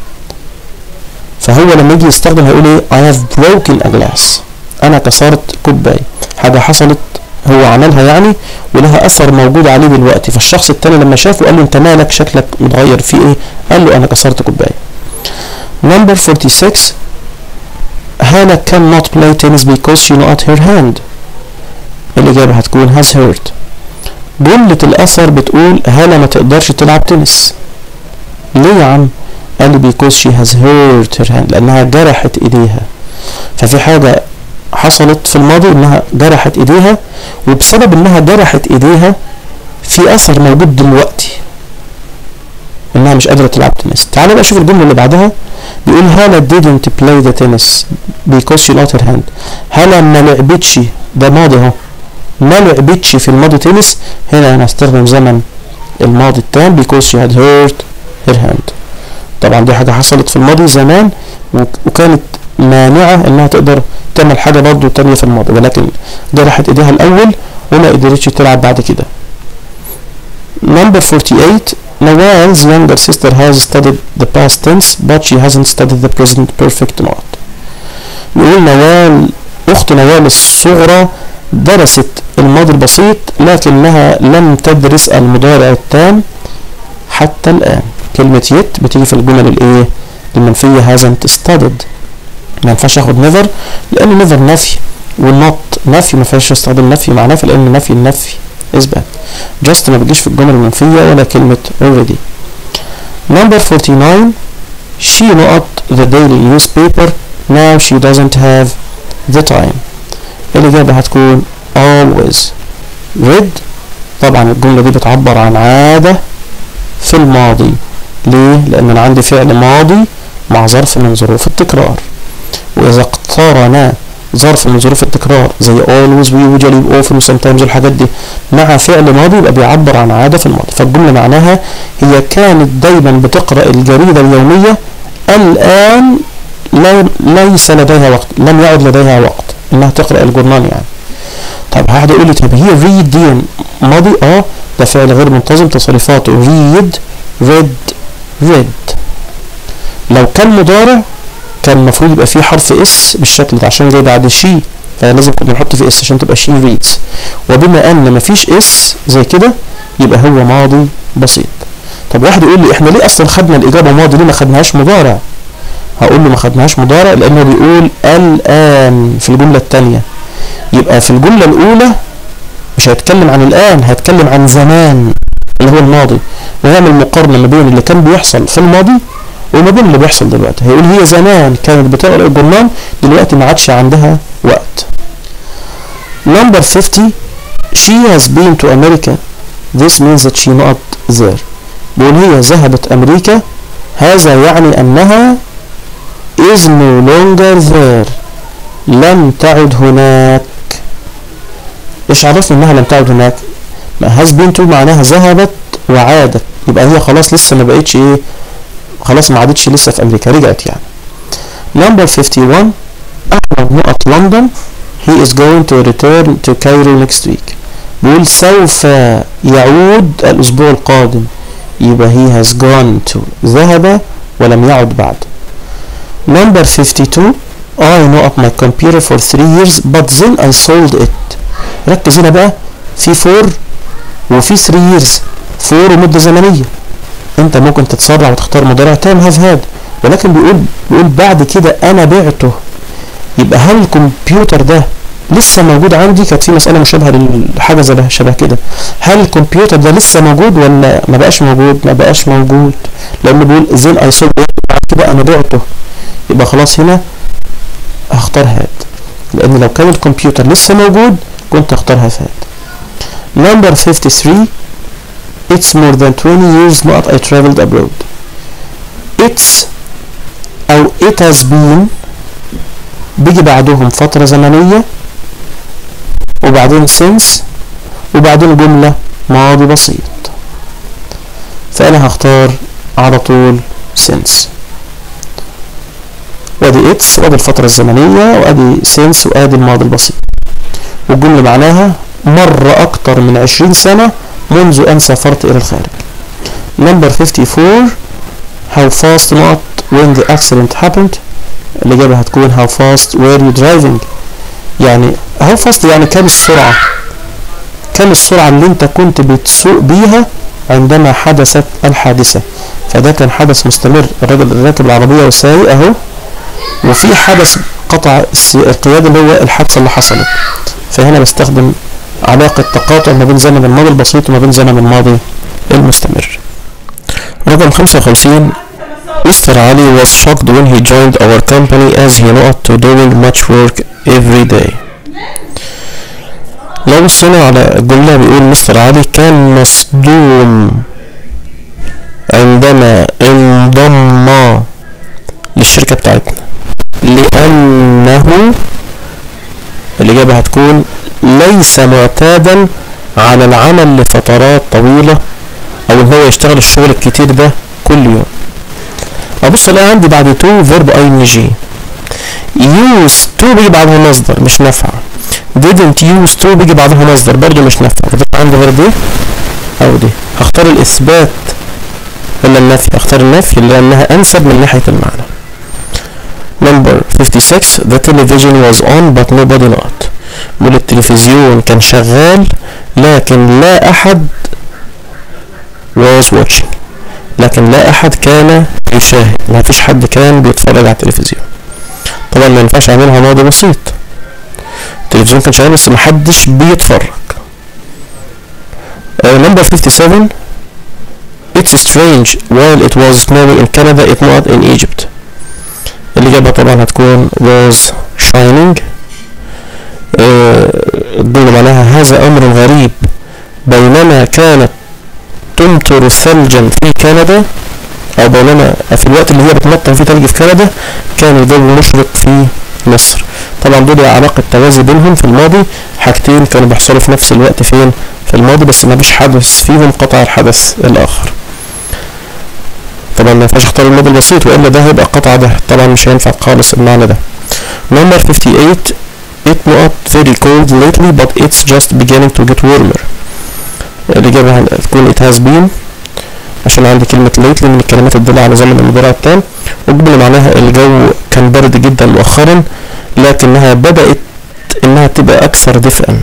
فهو لما يجي يستخدم هيقول ايه I have broken a glass انا كسرت كوباية حاجة حصلت هو عملها يعني ولها اثر موجود عليه دلوقتي فالشخص التاني لما شافه قال له انت مالك شكلك متغير في ايه قال له انا كسرت كوبايه number 46 هانا cannot play tennis because she not her hand الإجابة هتكون has hurt جملة الأثر بتقول هانا ما تقدرش تلعب تنس ليه يا عم قال لي because she has hurt her hand لأنها جرحت إيديها ففي حاجة حصلت في الماضي انها جرحت ايديها وبسبب انها جرحت ايديها في اثر موجود دلوقتي انها مش قادره تلعب تنس تعالوا بقى شوف الجمله اللي بعدها بيقول هالا didn't play the tennis because she lost her hand هالا ما لعبتش ده ماضي اهو ما لعبتش في الماضي تنس هنا انا هستخدم زمن الماضي التام because she had hurt her hand طبعا دي حاجه حصلت في الماضي زمان وكانت مانعة انها تقدر تعمل حاجة برضو تانية في الماضي ولكن جرحت ايديها الاول وما قدرتش تلعب بعد كده number 48 Nawal's younger sister has studied the past tense but she hasn't studied the present perfect not يقول نوال اخت نوال الصغرى درست الماضي البسيط لكنها لم تدرس المضارع التام حتى الان كلمة يت بتيجي في الجمل الايه المنفية hasn't studied ما ينفعش اخد نيفر لان نيفر نفي والنوت نفي ما ينفعش استخدم نفي مع نفي لان نفي النفي اثبات جاست ما بتجيش في الجمل المنفيه ولا كلمه already number 49 she not the daily newspaper now she doesn't have the time الإجابة هتكون always read طبعا الجملة دي بتعبر عن عادة في الماضي ليه؟ لأن أنا عندي فعل ماضي مع ظرف من ظروف التكرار وإذا اقترن ظرف من ظروف التكرار زي always we usually often sometimes الحاجات دي مع فعل ماضي يبقى بيعبر عن عادة في الماضي فالجملة معناها هي كانت دايما بتقرأ الجريدة اليومية الآن ليس لديها وقت لم يعد لديها وقت انها تقرأ الجورنال يعني طب هقعد يقول لي طب هي read دي ماضي اه ده فعل غير منتظم تصريفاته read read read لو كان مضارع كان المفروض يبقى فيه حرف اس بالشكل ده عشان جاي بعد شي فلازم كنا نحط فيه اس عشان تبقى شي ريدز وبما ان مفيش اس زي كده يبقى هو ماضي بسيط طب واحد يقول لي احنا ليه اصلا خدنا الاجابه ماضي ليه ما خدناهاش مضارع هقول له ما خدناهاش مضارع لانه بيقول الان في الجمله الثانيه يبقى في الجمله الاولى مش هيتكلم عن الان هيتكلم عن زمان اللي هو الماضي ويعمل مقارنه ما بين اللي كان بيحصل في الماضي وما بين اللي بيحصل دلوقتي هيقول هي زمان كانت بتقرا الجورنال دلوقتي ما عادش عندها وقت number 50 she has been to America this means that she not there بيقول هي ذهبت أمريكا هذا يعني أنها is no longer there لم تعد هناك ايش عرفنا انها لم تعد هناك ما has been to معناها ذهبت وعادت يبقى هي خلاص لسه ما بقتش ايه خلاص ما عادتش لسه في امريكا رجعت يعني number 51 احمد نقط لندن he is going to return to Cairo next week بيقول سوف يعود الاسبوع القادم يبقى he has gone to ذهب ولم يعد بعد number 52 I know up my computer for 3 years but then I sold it ركز هنا بقى في 4 وفي 3 years 4 ومدة زمنية انت ممكن تتسرع وتختار مضارع تام هاف هاد ولكن بيقول بيقول بعد كده انا بعته يبقى هل الكمبيوتر ده لسه موجود عندي كانت في مسألة مشابهة لحاجة شبه شبه كده هل الكمبيوتر ده لسه موجود ولا ما بقاش موجود ما بقاش موجود لأنه بيقول زين اي سولد بعد كده أنا بعته يبقى خلاص هنا هختار هاد لأن لو كان الكمبيوتر لسه موجود كنت هختار هاد number 53 it's more than 20 years not I traveled abroad it's أو it has been بيجي بعدهم فترة زمنية وبعدين since وبعدين جملة ماضي بسيط فأنا هختار على طول since وادي اتس وادي الفترة الزمنية وادي since وادي الماضي البسيط والجملة معناها مر أكتر من عشرين سنة منذ أن سافرت إلى الخارج number 54 how fast not when the accident happened الإجابة هتكون how fast were you driving يعني how fast يعني كم السرعة كم السرعة اللي انت كنت بتسوق بيها عندما حدثت الحادثة فده كان حدث مستمر الراجل راكب العربية وسايق اهو وفي حدث قطع القيادة اللي هو الحادثة اللي حصلت فهنا بستخدم علاقة تقاطع ما بين زمن الماضي البسيط وما بين زمن الماضي المستمر رقم 55 Mr. Ali was shocked when he joined our company as he not to doing much work every day. لو بصينا على الجملة بيقول مستر علي كان مصدوم عندما انضم للشركة بتاعتنا لأنه الإجابة هتكون ليس معتادا على العمل لفترات طويلة أو إن هو يشتغل الشغل الكتير ده كل يوم ابص الاقي عندي بعد تو فيرب اي ان جي يوز تو بيجي بعدها مصدر مش نافع didn't use to بيجي بعدها مصدر برضه مش نافع فده عندي غير دي او دي هختار الاثبات ولا النفي اختار النفي لانها انسب من ناحيه المعنى number 56 the television was on but nobody not بيقول التلفزيون كان شغال لكن لا احد was watching لكن لا احد كان يشاهد ما فيش حد كان بيتفرج على التلفزيون طبعا ما ينفعش اعملها ماضي بسيط التلفزيون كان شغال بس محدش بيتفرج نمبر uh, 57 It's strange while it was snowing in Canada it not in Egypt الإجابة طبعا هتكون was shining uh, الجملة معناها هذا أمر غريب بينما كانت تمطر ثلجا في كندا أو بينما في الوقت اللي هي بتمطر فيه ثلج في كندا كان الجو مشرق في مصر طبعا دول علاقة توازي بينهم في الماضي حاجتين كانوا بيحصلوا في نفس الوقت فين في الماضي بس ما فيش حدث فيهم قطع الحدث الآخر طبعا ما ينفعش اختار الماضي البسيط والا ده هيبقى قطع ده طبعا مش هينفع خالص المعنى ده number 58 it not very cold lately but it's just beginning to get warmer الإجابة هتكون it has been عشان عندي كلمة lately من الكلمات الدالة على زمن المضارع التام والجملة معناها الجو كان برد جدا مؤخرا لكنها بدأت إنها تبقى أكثر دفئا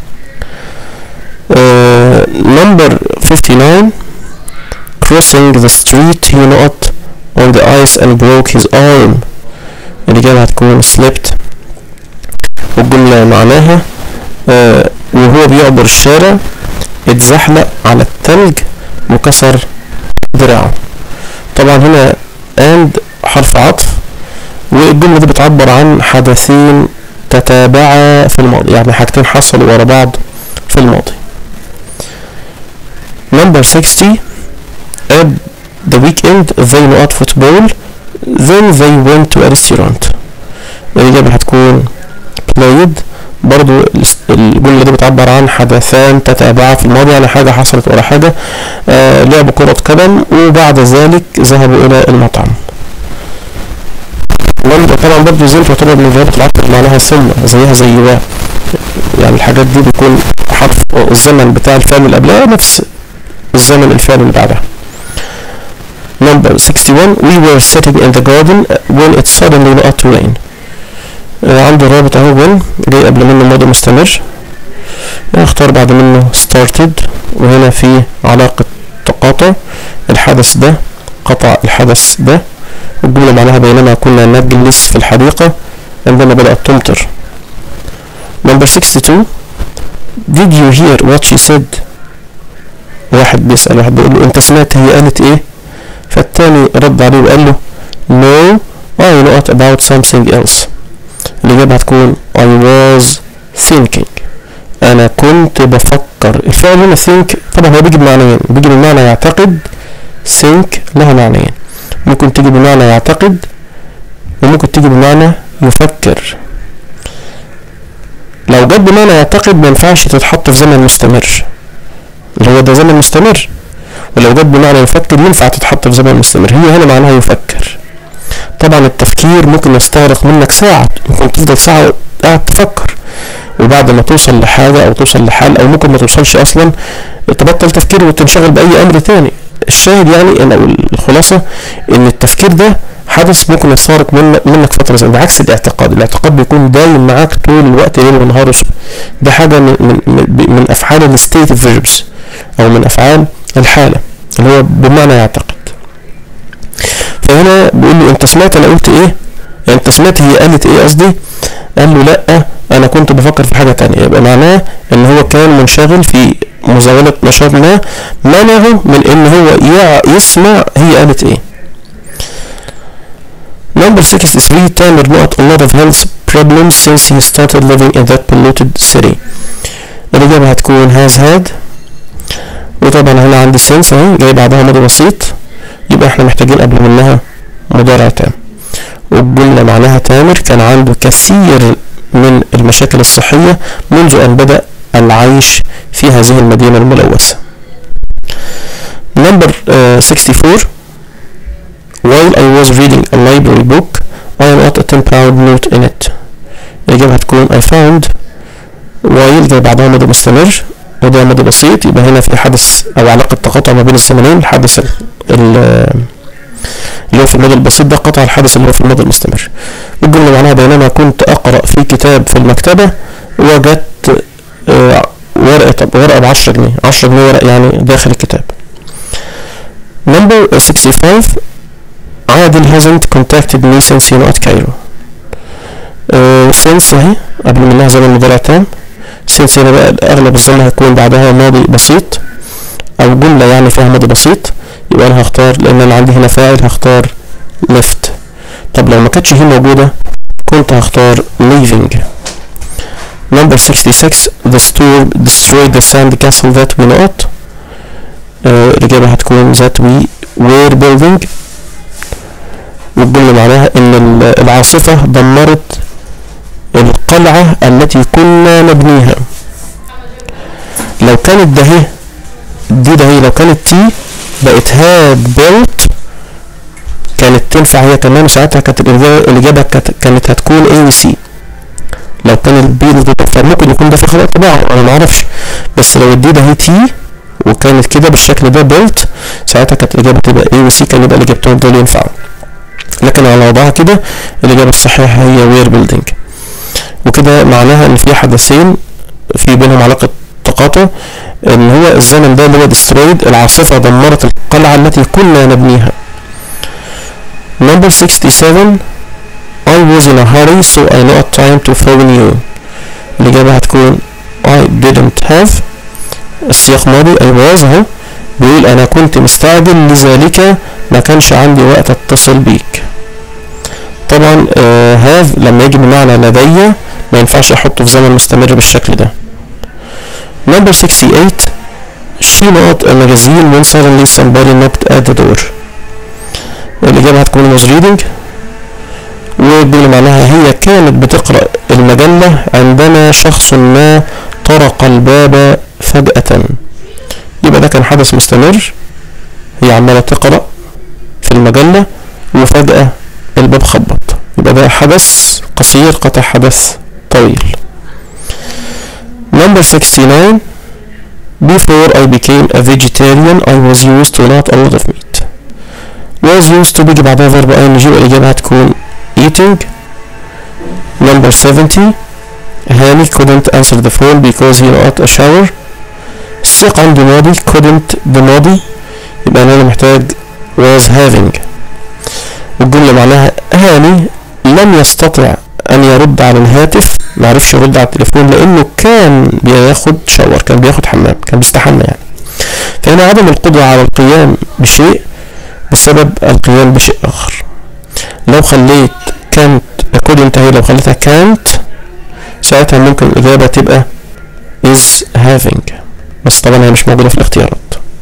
uh, number 59 crossing the street he not on the ice and broke his arm الإجابة هتكون slipped والجملة معناها آه وهو بيعبر الشارع اتزحلق على التلج وكسر دراعه طبعا هنا and حرف عطف والجملة دي بتعبر عن حدثين تتابعا في الماضي يعني حاجتين حصلوا ورا بعض في الماضي number 60 at the weekend they not football then they went to a restaurant الإجابة هتكون played برضو الجملة دي بتعبر عن حدثان تتابعا في الماضي يعني حاجة حصلت ورا حاجة آه لعبوا كرة قدم وبعد ذلك ذهبوا إلى المطعم لما طبعا برضو زي تعتبر من ذلك العطف معناها ثم زيها زي و يعني الحاجات دي بيكون حرف الزمن بتاع الفعل اللي قبلها نفس الزمن الفعل اللي بعدها number 61 we were sitting in the garden when it suddenly began to rain آه عندي الرابط اهو when جاي قبل منه ماضي مستمر اختار بعد منه started وهنا في علاقة تقاطع الحدث ده قطع الحدث ده الجملة معناها بينما كنا نجلس في الحديقة عندما بدأت تمطر number 62 did you hear what she said واحد بيسأل واحد بيقول له انت سمعت هي قالت ايه فالتاني رد عليه وقال له no I not about something else الإجابة هتكون I was thinking أنا كنت بفكر الفعل هنا think طبعا هو بيجي بمعنيين بيجي بمعنى يعتقد think لها معنيين ممكن تيجي بمعنى يعتقد وممكن تيجي بمعنى يفكر لو جت بمعنى يعتقد ما ينفعش تتحط في زمن مستمر اللي هو ده زمن مستمر ولو جت بمعنى يفكر ينفع تتحط في زمن مستمر هي هنا معناها يفكر طبعا التفكير ممكن يستغرق منك ساعة ممكن تفضل ساعة قاعد تفكر وبعد ما توصل لحاجة او توصل لحال او ممكن ما توصلش اصلا تبطل تفكير وتنشغل باي امر تاني الشاهد يعني ان او الخلاصة ان التفكير ده حدث ممكن يستغرق منك, منك فترة زي بعكس الاعتقاد الاعتقاد بيكون دايم معاك طول الوقت ليل ونهار ده حاجة من, من, من, من افعال الستيت فيربس او من افعال الحالة اللي هو بمعنى يعتقد فهنا بيقول له انت سمعت انا قلت ايه انت سمعت هي قالت ايه قصدي قال له لا انا كنت بفكر في حاجة تانية يبقى معناه ان هو كان منشغل في مزاولة نشاط ما منعه من ان هو يسمع هي قالت ايه Number 63 Tamer not a lot of health problems since he started living in that polluted city الإجابة هتكون has had وطبعا هنا عندي since اهي جاي بعدها ماضي بسيط يبقى احنا محتاجين قبل منها مضارع تام والجملة معناها تامر كان عنده كثير من المشاكل الصحية منذ أن بدأ العيش في هذه المدينة الملوثة Number uh, 64 While I was reading a library book I wrote a 10 pound note in it الإجابة هتكون I found while جاي بعدها ماضي مستمر وده ماضي بسيط يبقى هنا في حدث أو علاقة تقاطع ما بين الزمنين الحدث اللي هو في الماضي البسيط ده قطع الحدث اللي هو في الماضي المستمر والجملة معناها بينما كنت أقرأ في كتاب في المكتبة وجدت آه ورقة ورقة بعشرة جنيه عشرة جنيه ورق يعني داخل الكتاب number 65 عادل hasn't contacted me since you know at Cairo uh, since اهي قبل منها زمن مضارع تام since هنا بقى اغلب الزمن هيكون بعدها ماضي بسيط او جملة يعني فيها ماضي بسيط يبقى انا هختار لان انا عندي هنا فاعل هختار left طب لو ما كانتش هي موجودة كنت هختار leaving number 66 the storm destroyed the sand castle that we not آه، الإجابة هتكون that we were building والجملة معناها إن ال- العاصفة دمرت القلعة التي كنا نبنيها لو كانت ده هي دي ده هي لو كانت تي بقت هاد بيلت كانت تنفع هي كمان ساعتها كانت الإجابة الإجابة كانت كانت هتكون A و C لو كان البي ده فممكن يكون ده في خطأ طباعة أنا معرفش بس لو الدي ده هي تي وكانت كده بالشكل ده بيلت ساعتها كانت الإجابة تبقى A و C كان يبقى الإجابتين دول ينفعوا لكن على وضعها كده الإجابة الصحيحة هي وير بيلدينج وكده معناها إن في حدثين في بينهم علاقة تقاطع إن هو الزمن ده اللي هو destroyed العاصفة دمرت القلعة التي كنا نبنيها Number 67 I was in a hurry so I not time to phone you الإجابة هتكون I didn't have السياق ماضي I was اهو بيقول أنا كنت مستعجل لذلك ما كانش عندي وقت اتصل بيك طبعا آه have لما يجي بمعنى لدي ما ينفعش احطه في زمن مستمر بالشكل ده number 68 she not a magazine when suddenly somebody knocked at the door الإجابة هتكون was reading والجملة معناها هي كانت بتقرأ المجلة عندما شخص ما طرق الباب فجأة يبقى ده كان حدث مستمر هي عمالة تقرأ في المجلة وفجأة الباب خبط يبقى ده حدث قصير قطع حدث طويل Number 69 Before I became a vegetarian I was used to not a lot of meat was used to بيجي بعدها verb ing والإجابة هتكون eating Number 70 هاني couldn't answer the phone because he not a shower السياق عندي ماضي couldn't بماضي يبقى أنا محتاج was having والجملة معناها هاني لم يستطع أن يرد على الهاتف معرفش يرد على التليفون لأنه كان بياخد شاور كان بياخد حمام كان بيستحمى يعني فهنا عدم القدرة على القيام بشيء بسبب القيام بشيء آخر لو خليت كانت couldn't هي لو خليتها كانت ساعتها ممكن الإجابة تبقى is having بس طبعا هي مش موجودة في الاختيارات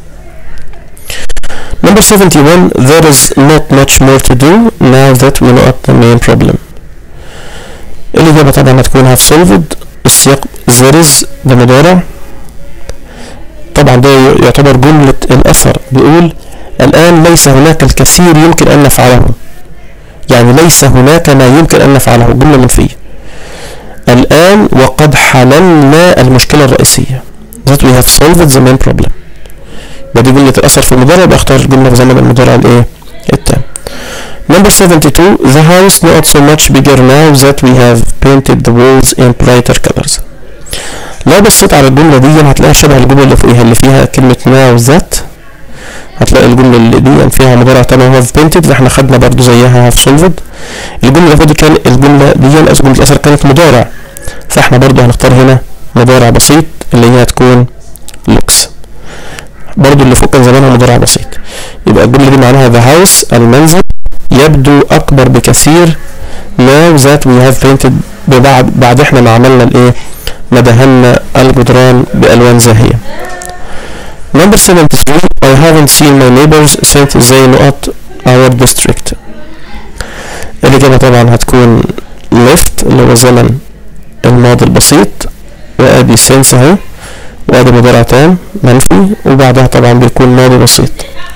Number 71 There is not much more to do now that we know at the main problem الإجابة طبعا هتكون have solved السياق there is ده مضارع طبعا ده يعتبر جملة الأثر بيقول الآن ليس هناك الكثير يمكن أن نفعله يعني ليس هناك ما يمكن أن نفعله جملة منفية الآن وقد حللنا المشكلة الرئيسية that we have solved the main problem يبقى دي جملة الأثر في المضارع يبقى اختار الجملة في زمن المضارع الإيه؟ التام Number 72 The house not so much bigger now that we have painted the walls in brighter colors لو بصيت على الجملة دي هتلاقيها شبه الجملة اللي فوقيها اللي فيها كلمة now that هتلاقي الجملة اللي دي فيها مضارع تمام have painted اللي احنا خدنا برضو زيها have solved الجملة اللي فوق دي كان الجملة دي جملة الأثر كانت مضارع فاحنا برضو هنختار هنا مضارع بسيط اللي هي هتكون looks برضو اللي فوق كان زمانها مضارع بسيط يبقى الجملة دي معناها the house المنزل يبدو أكبر بكثير now that we have painted بعد بعد احنا ما عملنا الايه ما دهنا الجدران بألوان زاهية Number 73 I haven't seen my neighbors since they not our district الإجابة طبعا هتكون left اللي هو زمن الماضي البسيط وادي since اهي وادي مضارع تام منفي وبعدها طبعا بيكون ماضي بسيط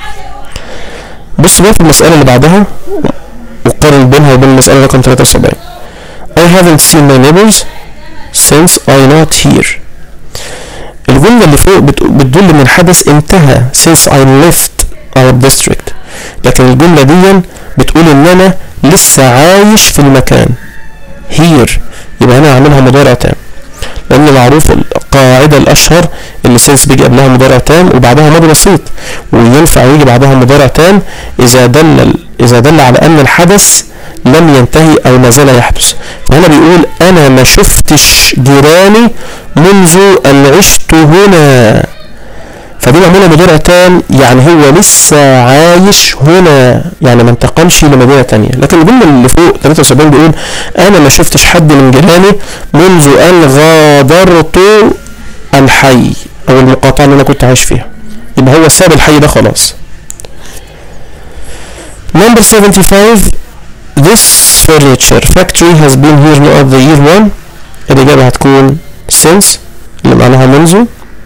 بص بقى في المسألة اللي بعدها وقارن بينها وبين المسألة رقم 73 I haven't seen my neighbors since I not here الجملة اللي فوق بت- بتدل ان الحدث انتهى since I left our district لكن الجملة دي بتقول ان انا لسه عايش في المكان here يبقى انا هعملها مضارع تام لان معروف القاعدة الاشهر ان since بيجي قبلها مضارع تام وبعدها ماضي بسيط وينفع يجي بعدها مضارع تام اذا دل اذا دل على ان الحدث لم ينتهي او ما زال يحدث فهنا بيقول انا ما شفتش جيراني منذ ان عشت هنا فدي معمولة مضارع تام يعني هو لسه عايش هنا يعني ما انتقلش لمدينة تانية لكن الجملة اللي فوق 73 بيقول انا ما شفتش حد من جيراني منذ ان غادرت الحي او المقاطعة اللي انا كنت عايش فيها يبقى هو ساب الحي ده خلاص Number 75 This furniture factory has been here throughout the year 1 الإجابة هتكون since اللي معناها منذ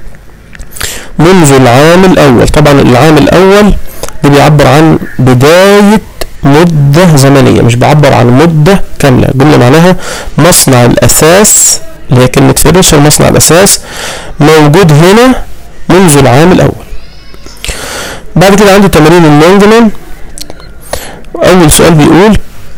منذ العام الأول طبعا العام الأول ده بيعبر عن بداية مدة زمنية مش بيعبر عن مدة كاملة جملة معناها مصنع الأساس اللي هي كلمة فرنشر مصنع الأساس موجود هنا منذ العام الأول بعد كده عندي تمارين اللونجمان أول سؤال بيقول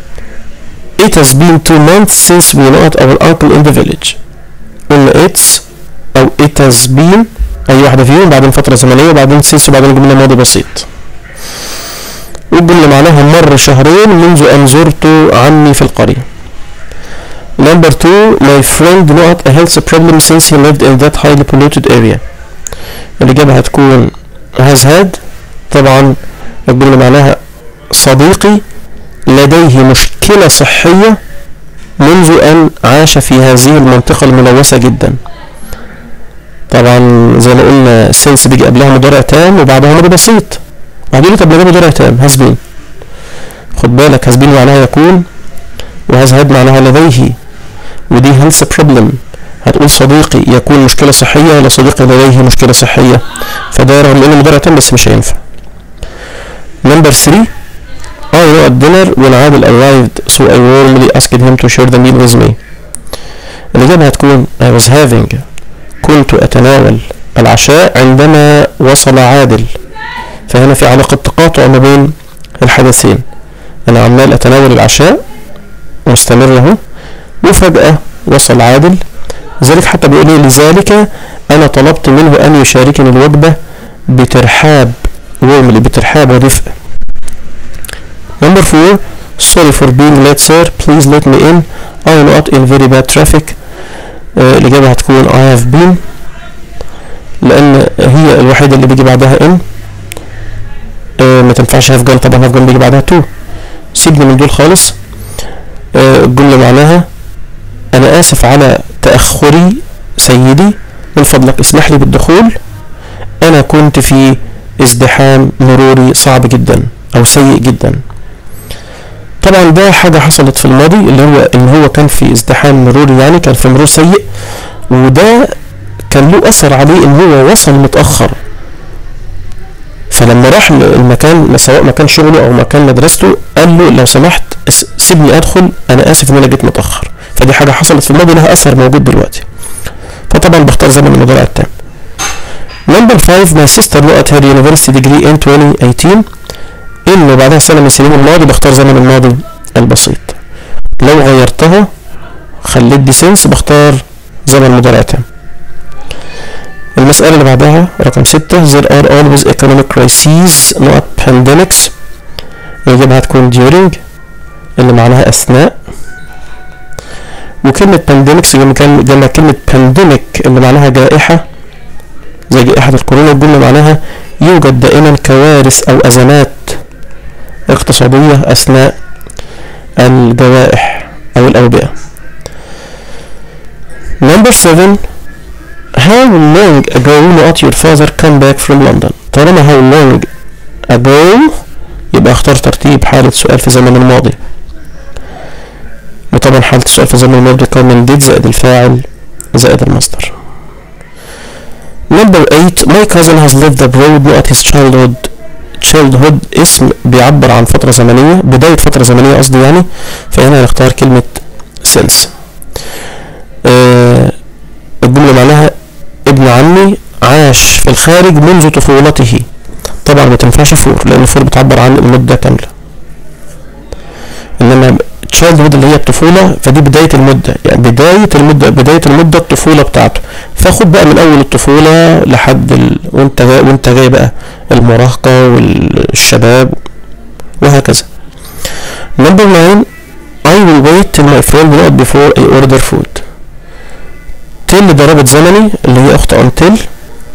It has been two months since we met our uncle in the village قلنا it's أو it has been أي واحدة فيهم بعدين فترة زمنية وبعدين since وبعدين جملة ماضي بسيط والجملة معناها مر شهرين منذ أن زرت عمي في القرية Number two, my friend not a health problem since he lived in that highly polluted area. الإجابة هتكون has had طبعا الجملة معناها صديقي لديه مشكلة صحية منذ أن عاش في هذه المنطقة الملوثة جدا طبعا زي ما قلنا since بيجي قبلها مضارع تام وبعدها ماضي بسيط هتقولي طب ما ده مضارع تام has been خد بالك has been معناها يكون وهاز had معناها لديه ودي health problem هتقول صديقي يكون مشكلة صحية ولا صديقي لديه مشكلة صحية فده رغم انه مضارع تام بس مش هينفع number 3 I know at dinner when Adil arrived so I warmly asked him to share the meal with me الإجابة هتكون I was having كنت أتناول العشاء عندما وصل عادل فهنا في علاقة تقاطع ما بين الحدثين أنا عمال أتناول العشاء مستمر اهو وفجأة وصل عادل ذلك حتى بيقول لي لذلك أنا طلبت منه أن يشاركني الوجبة بترحاب warmly بترحاب ودفء Number four, sorry for being late sir, please let me in. I am not in very bad traffic. آه الإجابة هتكون I have been لأن هي الوحيدة اللي بيجي بعدها in آه ما تنفعش have gone طبعا have gone بيجي بعدها to سيبني من دول خالص آه الجملة معناها أنا آسف على تأخري سيدي من فضلك اسمح لي بالدخول أنا كنت في ازدحام مروري صعب جدا أو سيء جدا طبعا ده حاجة حصلت في الماضي اللي هو ان هو كان في ازدحام مروري يعني كان في مرور سيء وده كان له اثر عليه ان هو وصل متأخر فلما راح المكان سواء مكان شغله او مكان مدرسته قال له لو سمحت سيبني ادخل انا اسف ان انا جيت متأخر فدي حاجة حصلت في الماضي لها اثر موجود دلوقتي فطبعا بختار زمن المضارع التام Number 5 my sister got her university degree in 2018 انه بعدها سنة من سنين الماضي بختار زمن الماضي البسيط لو غيرتها خليت دي سنس بختار زمن مضارع تام المسألة اللي بعدها رقم ستة there are always economic crises not pandemics الإجابة هتكون during اللي معناها أثناء وكلمة pandemics كان جمع كلمة pandemic اللي معناها جائحة زي جائحة الكورونا الجملة معناها يوجد دائما كوارث أو أزمات اقتصادية أثناء الجوائح أو الأوبئة. Number seven How long ago not your father come back from London؟ طالما how long ago يبقى اختار ترتيب حالة سؤال في زمن الماضي. وطبعا حالة السؤال في زمن الماضي كان من did زائد الفاعل زائد المصدر. Number eight My cousin has lived abroad not his childhood childhood اسم بيعبر عن فترة زمنية بداية فترة زمنية قصدي يعني فهنا هنختار كلمة since آه الجملة معناها ابن عمي عاش في الخارج منذ طفولته طبعا ما تنفعش فور لأن فور بتعبر عن المدة كاملة إنما childhood اللي هي الطفولة فدي بداية المدة يعني بداية المدة بداية المدة الطفولة بتاعته فاخد بقى من أول الطفولة لحد ال... وأنت جاي وأنت جاي بقى المراهقة والشباب وهكذا. Number nine I will wait till my friend not before I order food. till ده رابط زمني اللي هي أخت until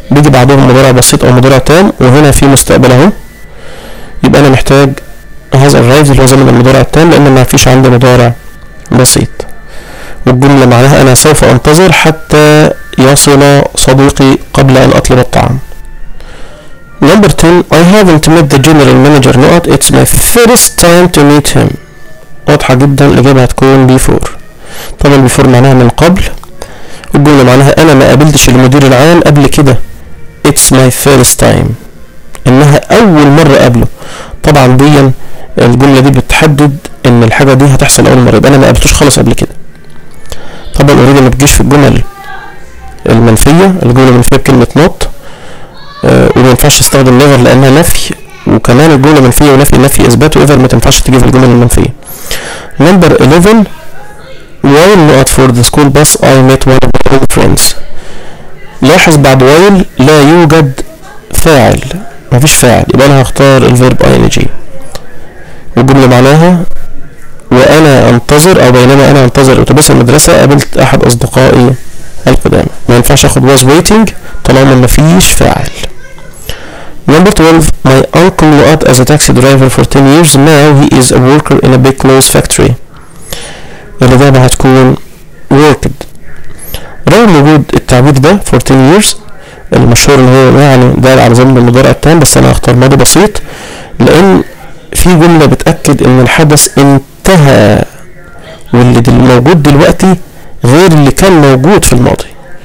بيجي بعدهم مضارع بسيط او مضارع تام وهنا في مستقبل اهو يبقى انا محتاج هذا الرايز اللي هو زمن المضارع التام لان ما فيش عندي مضارع بسيط والجملة معناها انا سوف انتظر حتى يصل صديقي قبل ان اطلب الطعام Number 10 I haven't met the general manager نقط It's my first time to meet him واضحة جدا الإجابة هتكون before طبعا before معناها من قبل والجملة معناها أنا ما قابلتش المدير العام قبل كده It's my first time إنها أول مرة قابله طبعا دي الجملة دي بتحدد إن الحاجة دي هتحصل أول مرة يبقى أنا ما قابلتوش خالص قبل كده طبعا اوريدي ما بتجيش في الجمل المنفية الجملة المنفية بكلمة not آه وما ينفعش استخدم never لأنها نفي وكمان الجملة منفية ونفي نفي إثبات وإيفر ما تنفعش تيجي في الجمل المنفية number 11 while not for the school bus I met one of my old friends لاحظ بعد while لا يوجد فاعل مفيش فاعل يبقى انا هختار الفيرب ing والجملة معناها وانا انتظر او بينما انا انتظر اتوبيس المدرسة قابلت احد اصدقائي القدامى ما ينفعش اخد was waiting طالما مفيش فاعل Number 12 My uncle worked as a taxi driver for 10 years now he is a worker in a big clothes factory الإجابة هتكون worked رغم وجود التعبير ده for 10 years المشهور اللي هو يعني دال على زمن المضارع التام بس أنا هختار ماضي بسيط لأن في جملة بتأكد إن الحدث انتهى واللي دل موجود دلوقتي غير اللي كان موجود في الماضي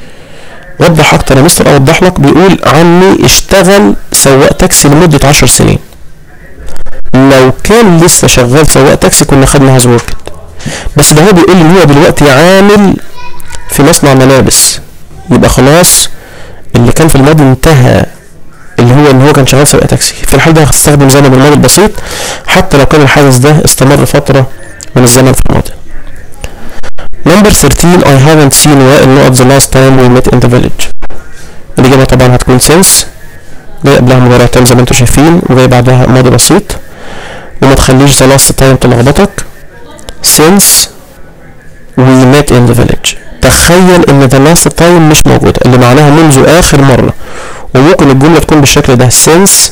وضح أكتر يا مستر أوضح لك بيقول عمي اشتغل سواق تاكسي لمدة عشر سنين لو كان لسه شغال سواق تاكسي كنا خدنا هاز وركد بس ده هو بيقول ان هو دلوقتي عامل في مصنع ملابس يبقى خلاص اللي كان في الماضي انتهى اللي هو ان هو كان شغال سواق تاكسي في الحال ده هستخدم زمن الماضي البسيط حتى لو كان الحدث ده استمر فترة من الزمن في الماضي Number 13 I haven't seen وائل not the last time we met in the village الإجابة طبعا هتكون since جاي قبلها مضارع تام زي ما انتم شايفين وجاي بعدها ماضي بسيط وما تخليش the last time تلخبطك since we met in the village تخيل ان the last time مش موجودة اللي معناها منذ اخر مرة وممكن الجملة تكون بالشكل ده since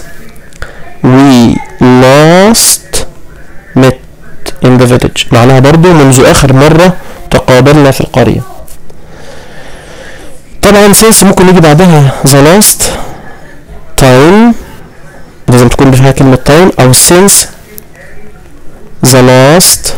we last met in the village معناها برضو منذ اخر مرة تقابلنا في القرية طبعا since ممكن يجي بعدها the last time لازم تكون فيها كلمة time او since the last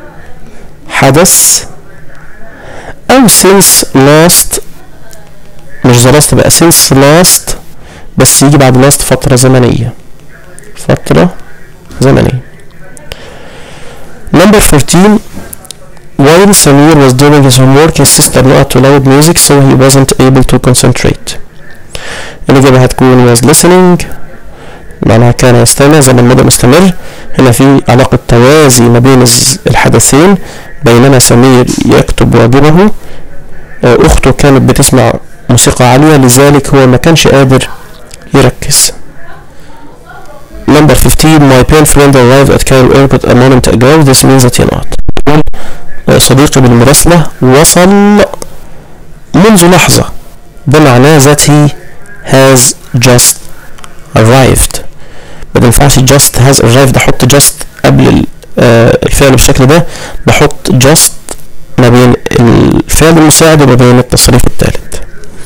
حدث او since last مش the last بقى since last بس يجي بعد last فترة زمنية فترة زمنية number 14 while Samir was doing his homework his sister not to loud music so he wasn't able to concentrate الإجابة هتكون was listening معناها كان يستمع زمن الماضي مستمر هنا في علاقة توازي ما بين الحدثين بينما سمير يكتب واجبه أخته كانت بتسمع موسيقى عالية لذلك هو ما كانش قادر يركز Number 15 My pale friend arrived at Cairo airport a moment ago This means that you're not صديقي بالمراسلة وصل منذ لحظة ده معناه that he has just arrived ما ينفعش just has arrived احط just قبل الفعل بالشكل ده بحط just ما بين الفعل المساعد وما بين التصريف الثالث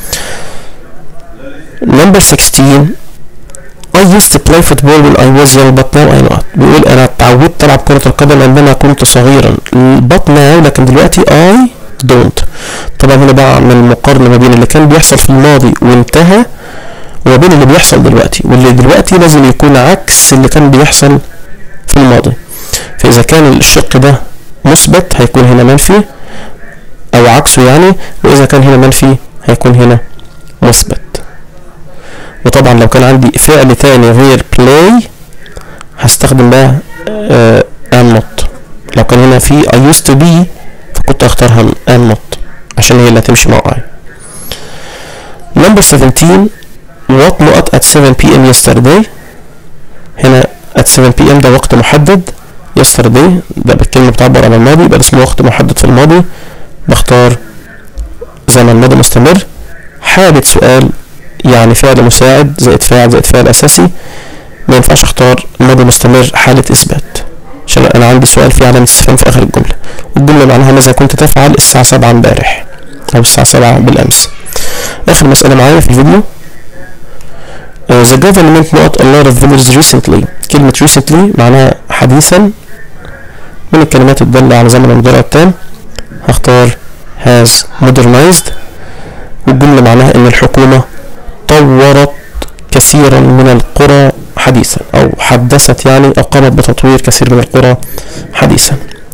number 16 I used to play football when I was young but now I'm not بيقول انا اتعودت العب كرة القدم عندما كنت صغيرا but now لكن دلوقتي I don't طبعا هنا بعمل مقارنة ما بين اللي كان بيحصل في الماضي وانتهى وما بين اللي بيحصل دلوقتي واللي دلوقتي لازم يكون عكس اللي كان بيحصل في الماضي فإذا كان الشق ده مثبت هيكون هنا منفي أو عكسه يعني وإذا كان هنا منفي هيكون هنا مثبت وطبعا لو كان عندي فعل تاني غير play هستخدم بقى آه am not لو كان هنا في I used to be فكنت اختارها am not عشان هي اللي هتمشي مع I number 17 what نقط at 7 p.m. yesterday هنا at 7 p.m. ده وقت محدد yesterday ده بالكلمة بتعبر عن الماضي يبقى اسمه وقت محدد في الماضي بختار زمن ماضي مستمر حالة سؤال يعني فعل مساعد زائد فاعل زائد فعل اساسي ما ينفعش اختار ماضي مستمر حالة اثبات عشان انا عندي سؤال فيه علامة استفهام في اخر الجملة والجملة معناها ماذا كنت تفعل الساعة سبعة امبارح او الساعة سبعة بالامس اخر مسألة معايا في الفيديو Uh, the government bought a lot of villages recently كلمة recently معناها حديثا من الكلمات الدالة على زمن المضارع التام هختار has modernized والجملة معناها ان الحكومة طورت كثيرا من القرى حديثا او حدثت يعني او قامت بتطوير كثير من القرى حديثا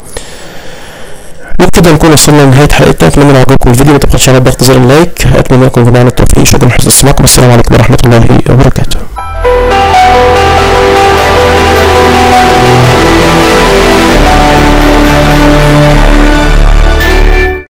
وبكده نكون وصلنا لنهاية حلقتنا اتمنى ان عجبكم الفيديو ما تبخلش على ضغط زر اللايك اتمنى لكم جميعا التوفيق شكرا لحسن استماعكم السلام عليكم ورحمة الله وبركاته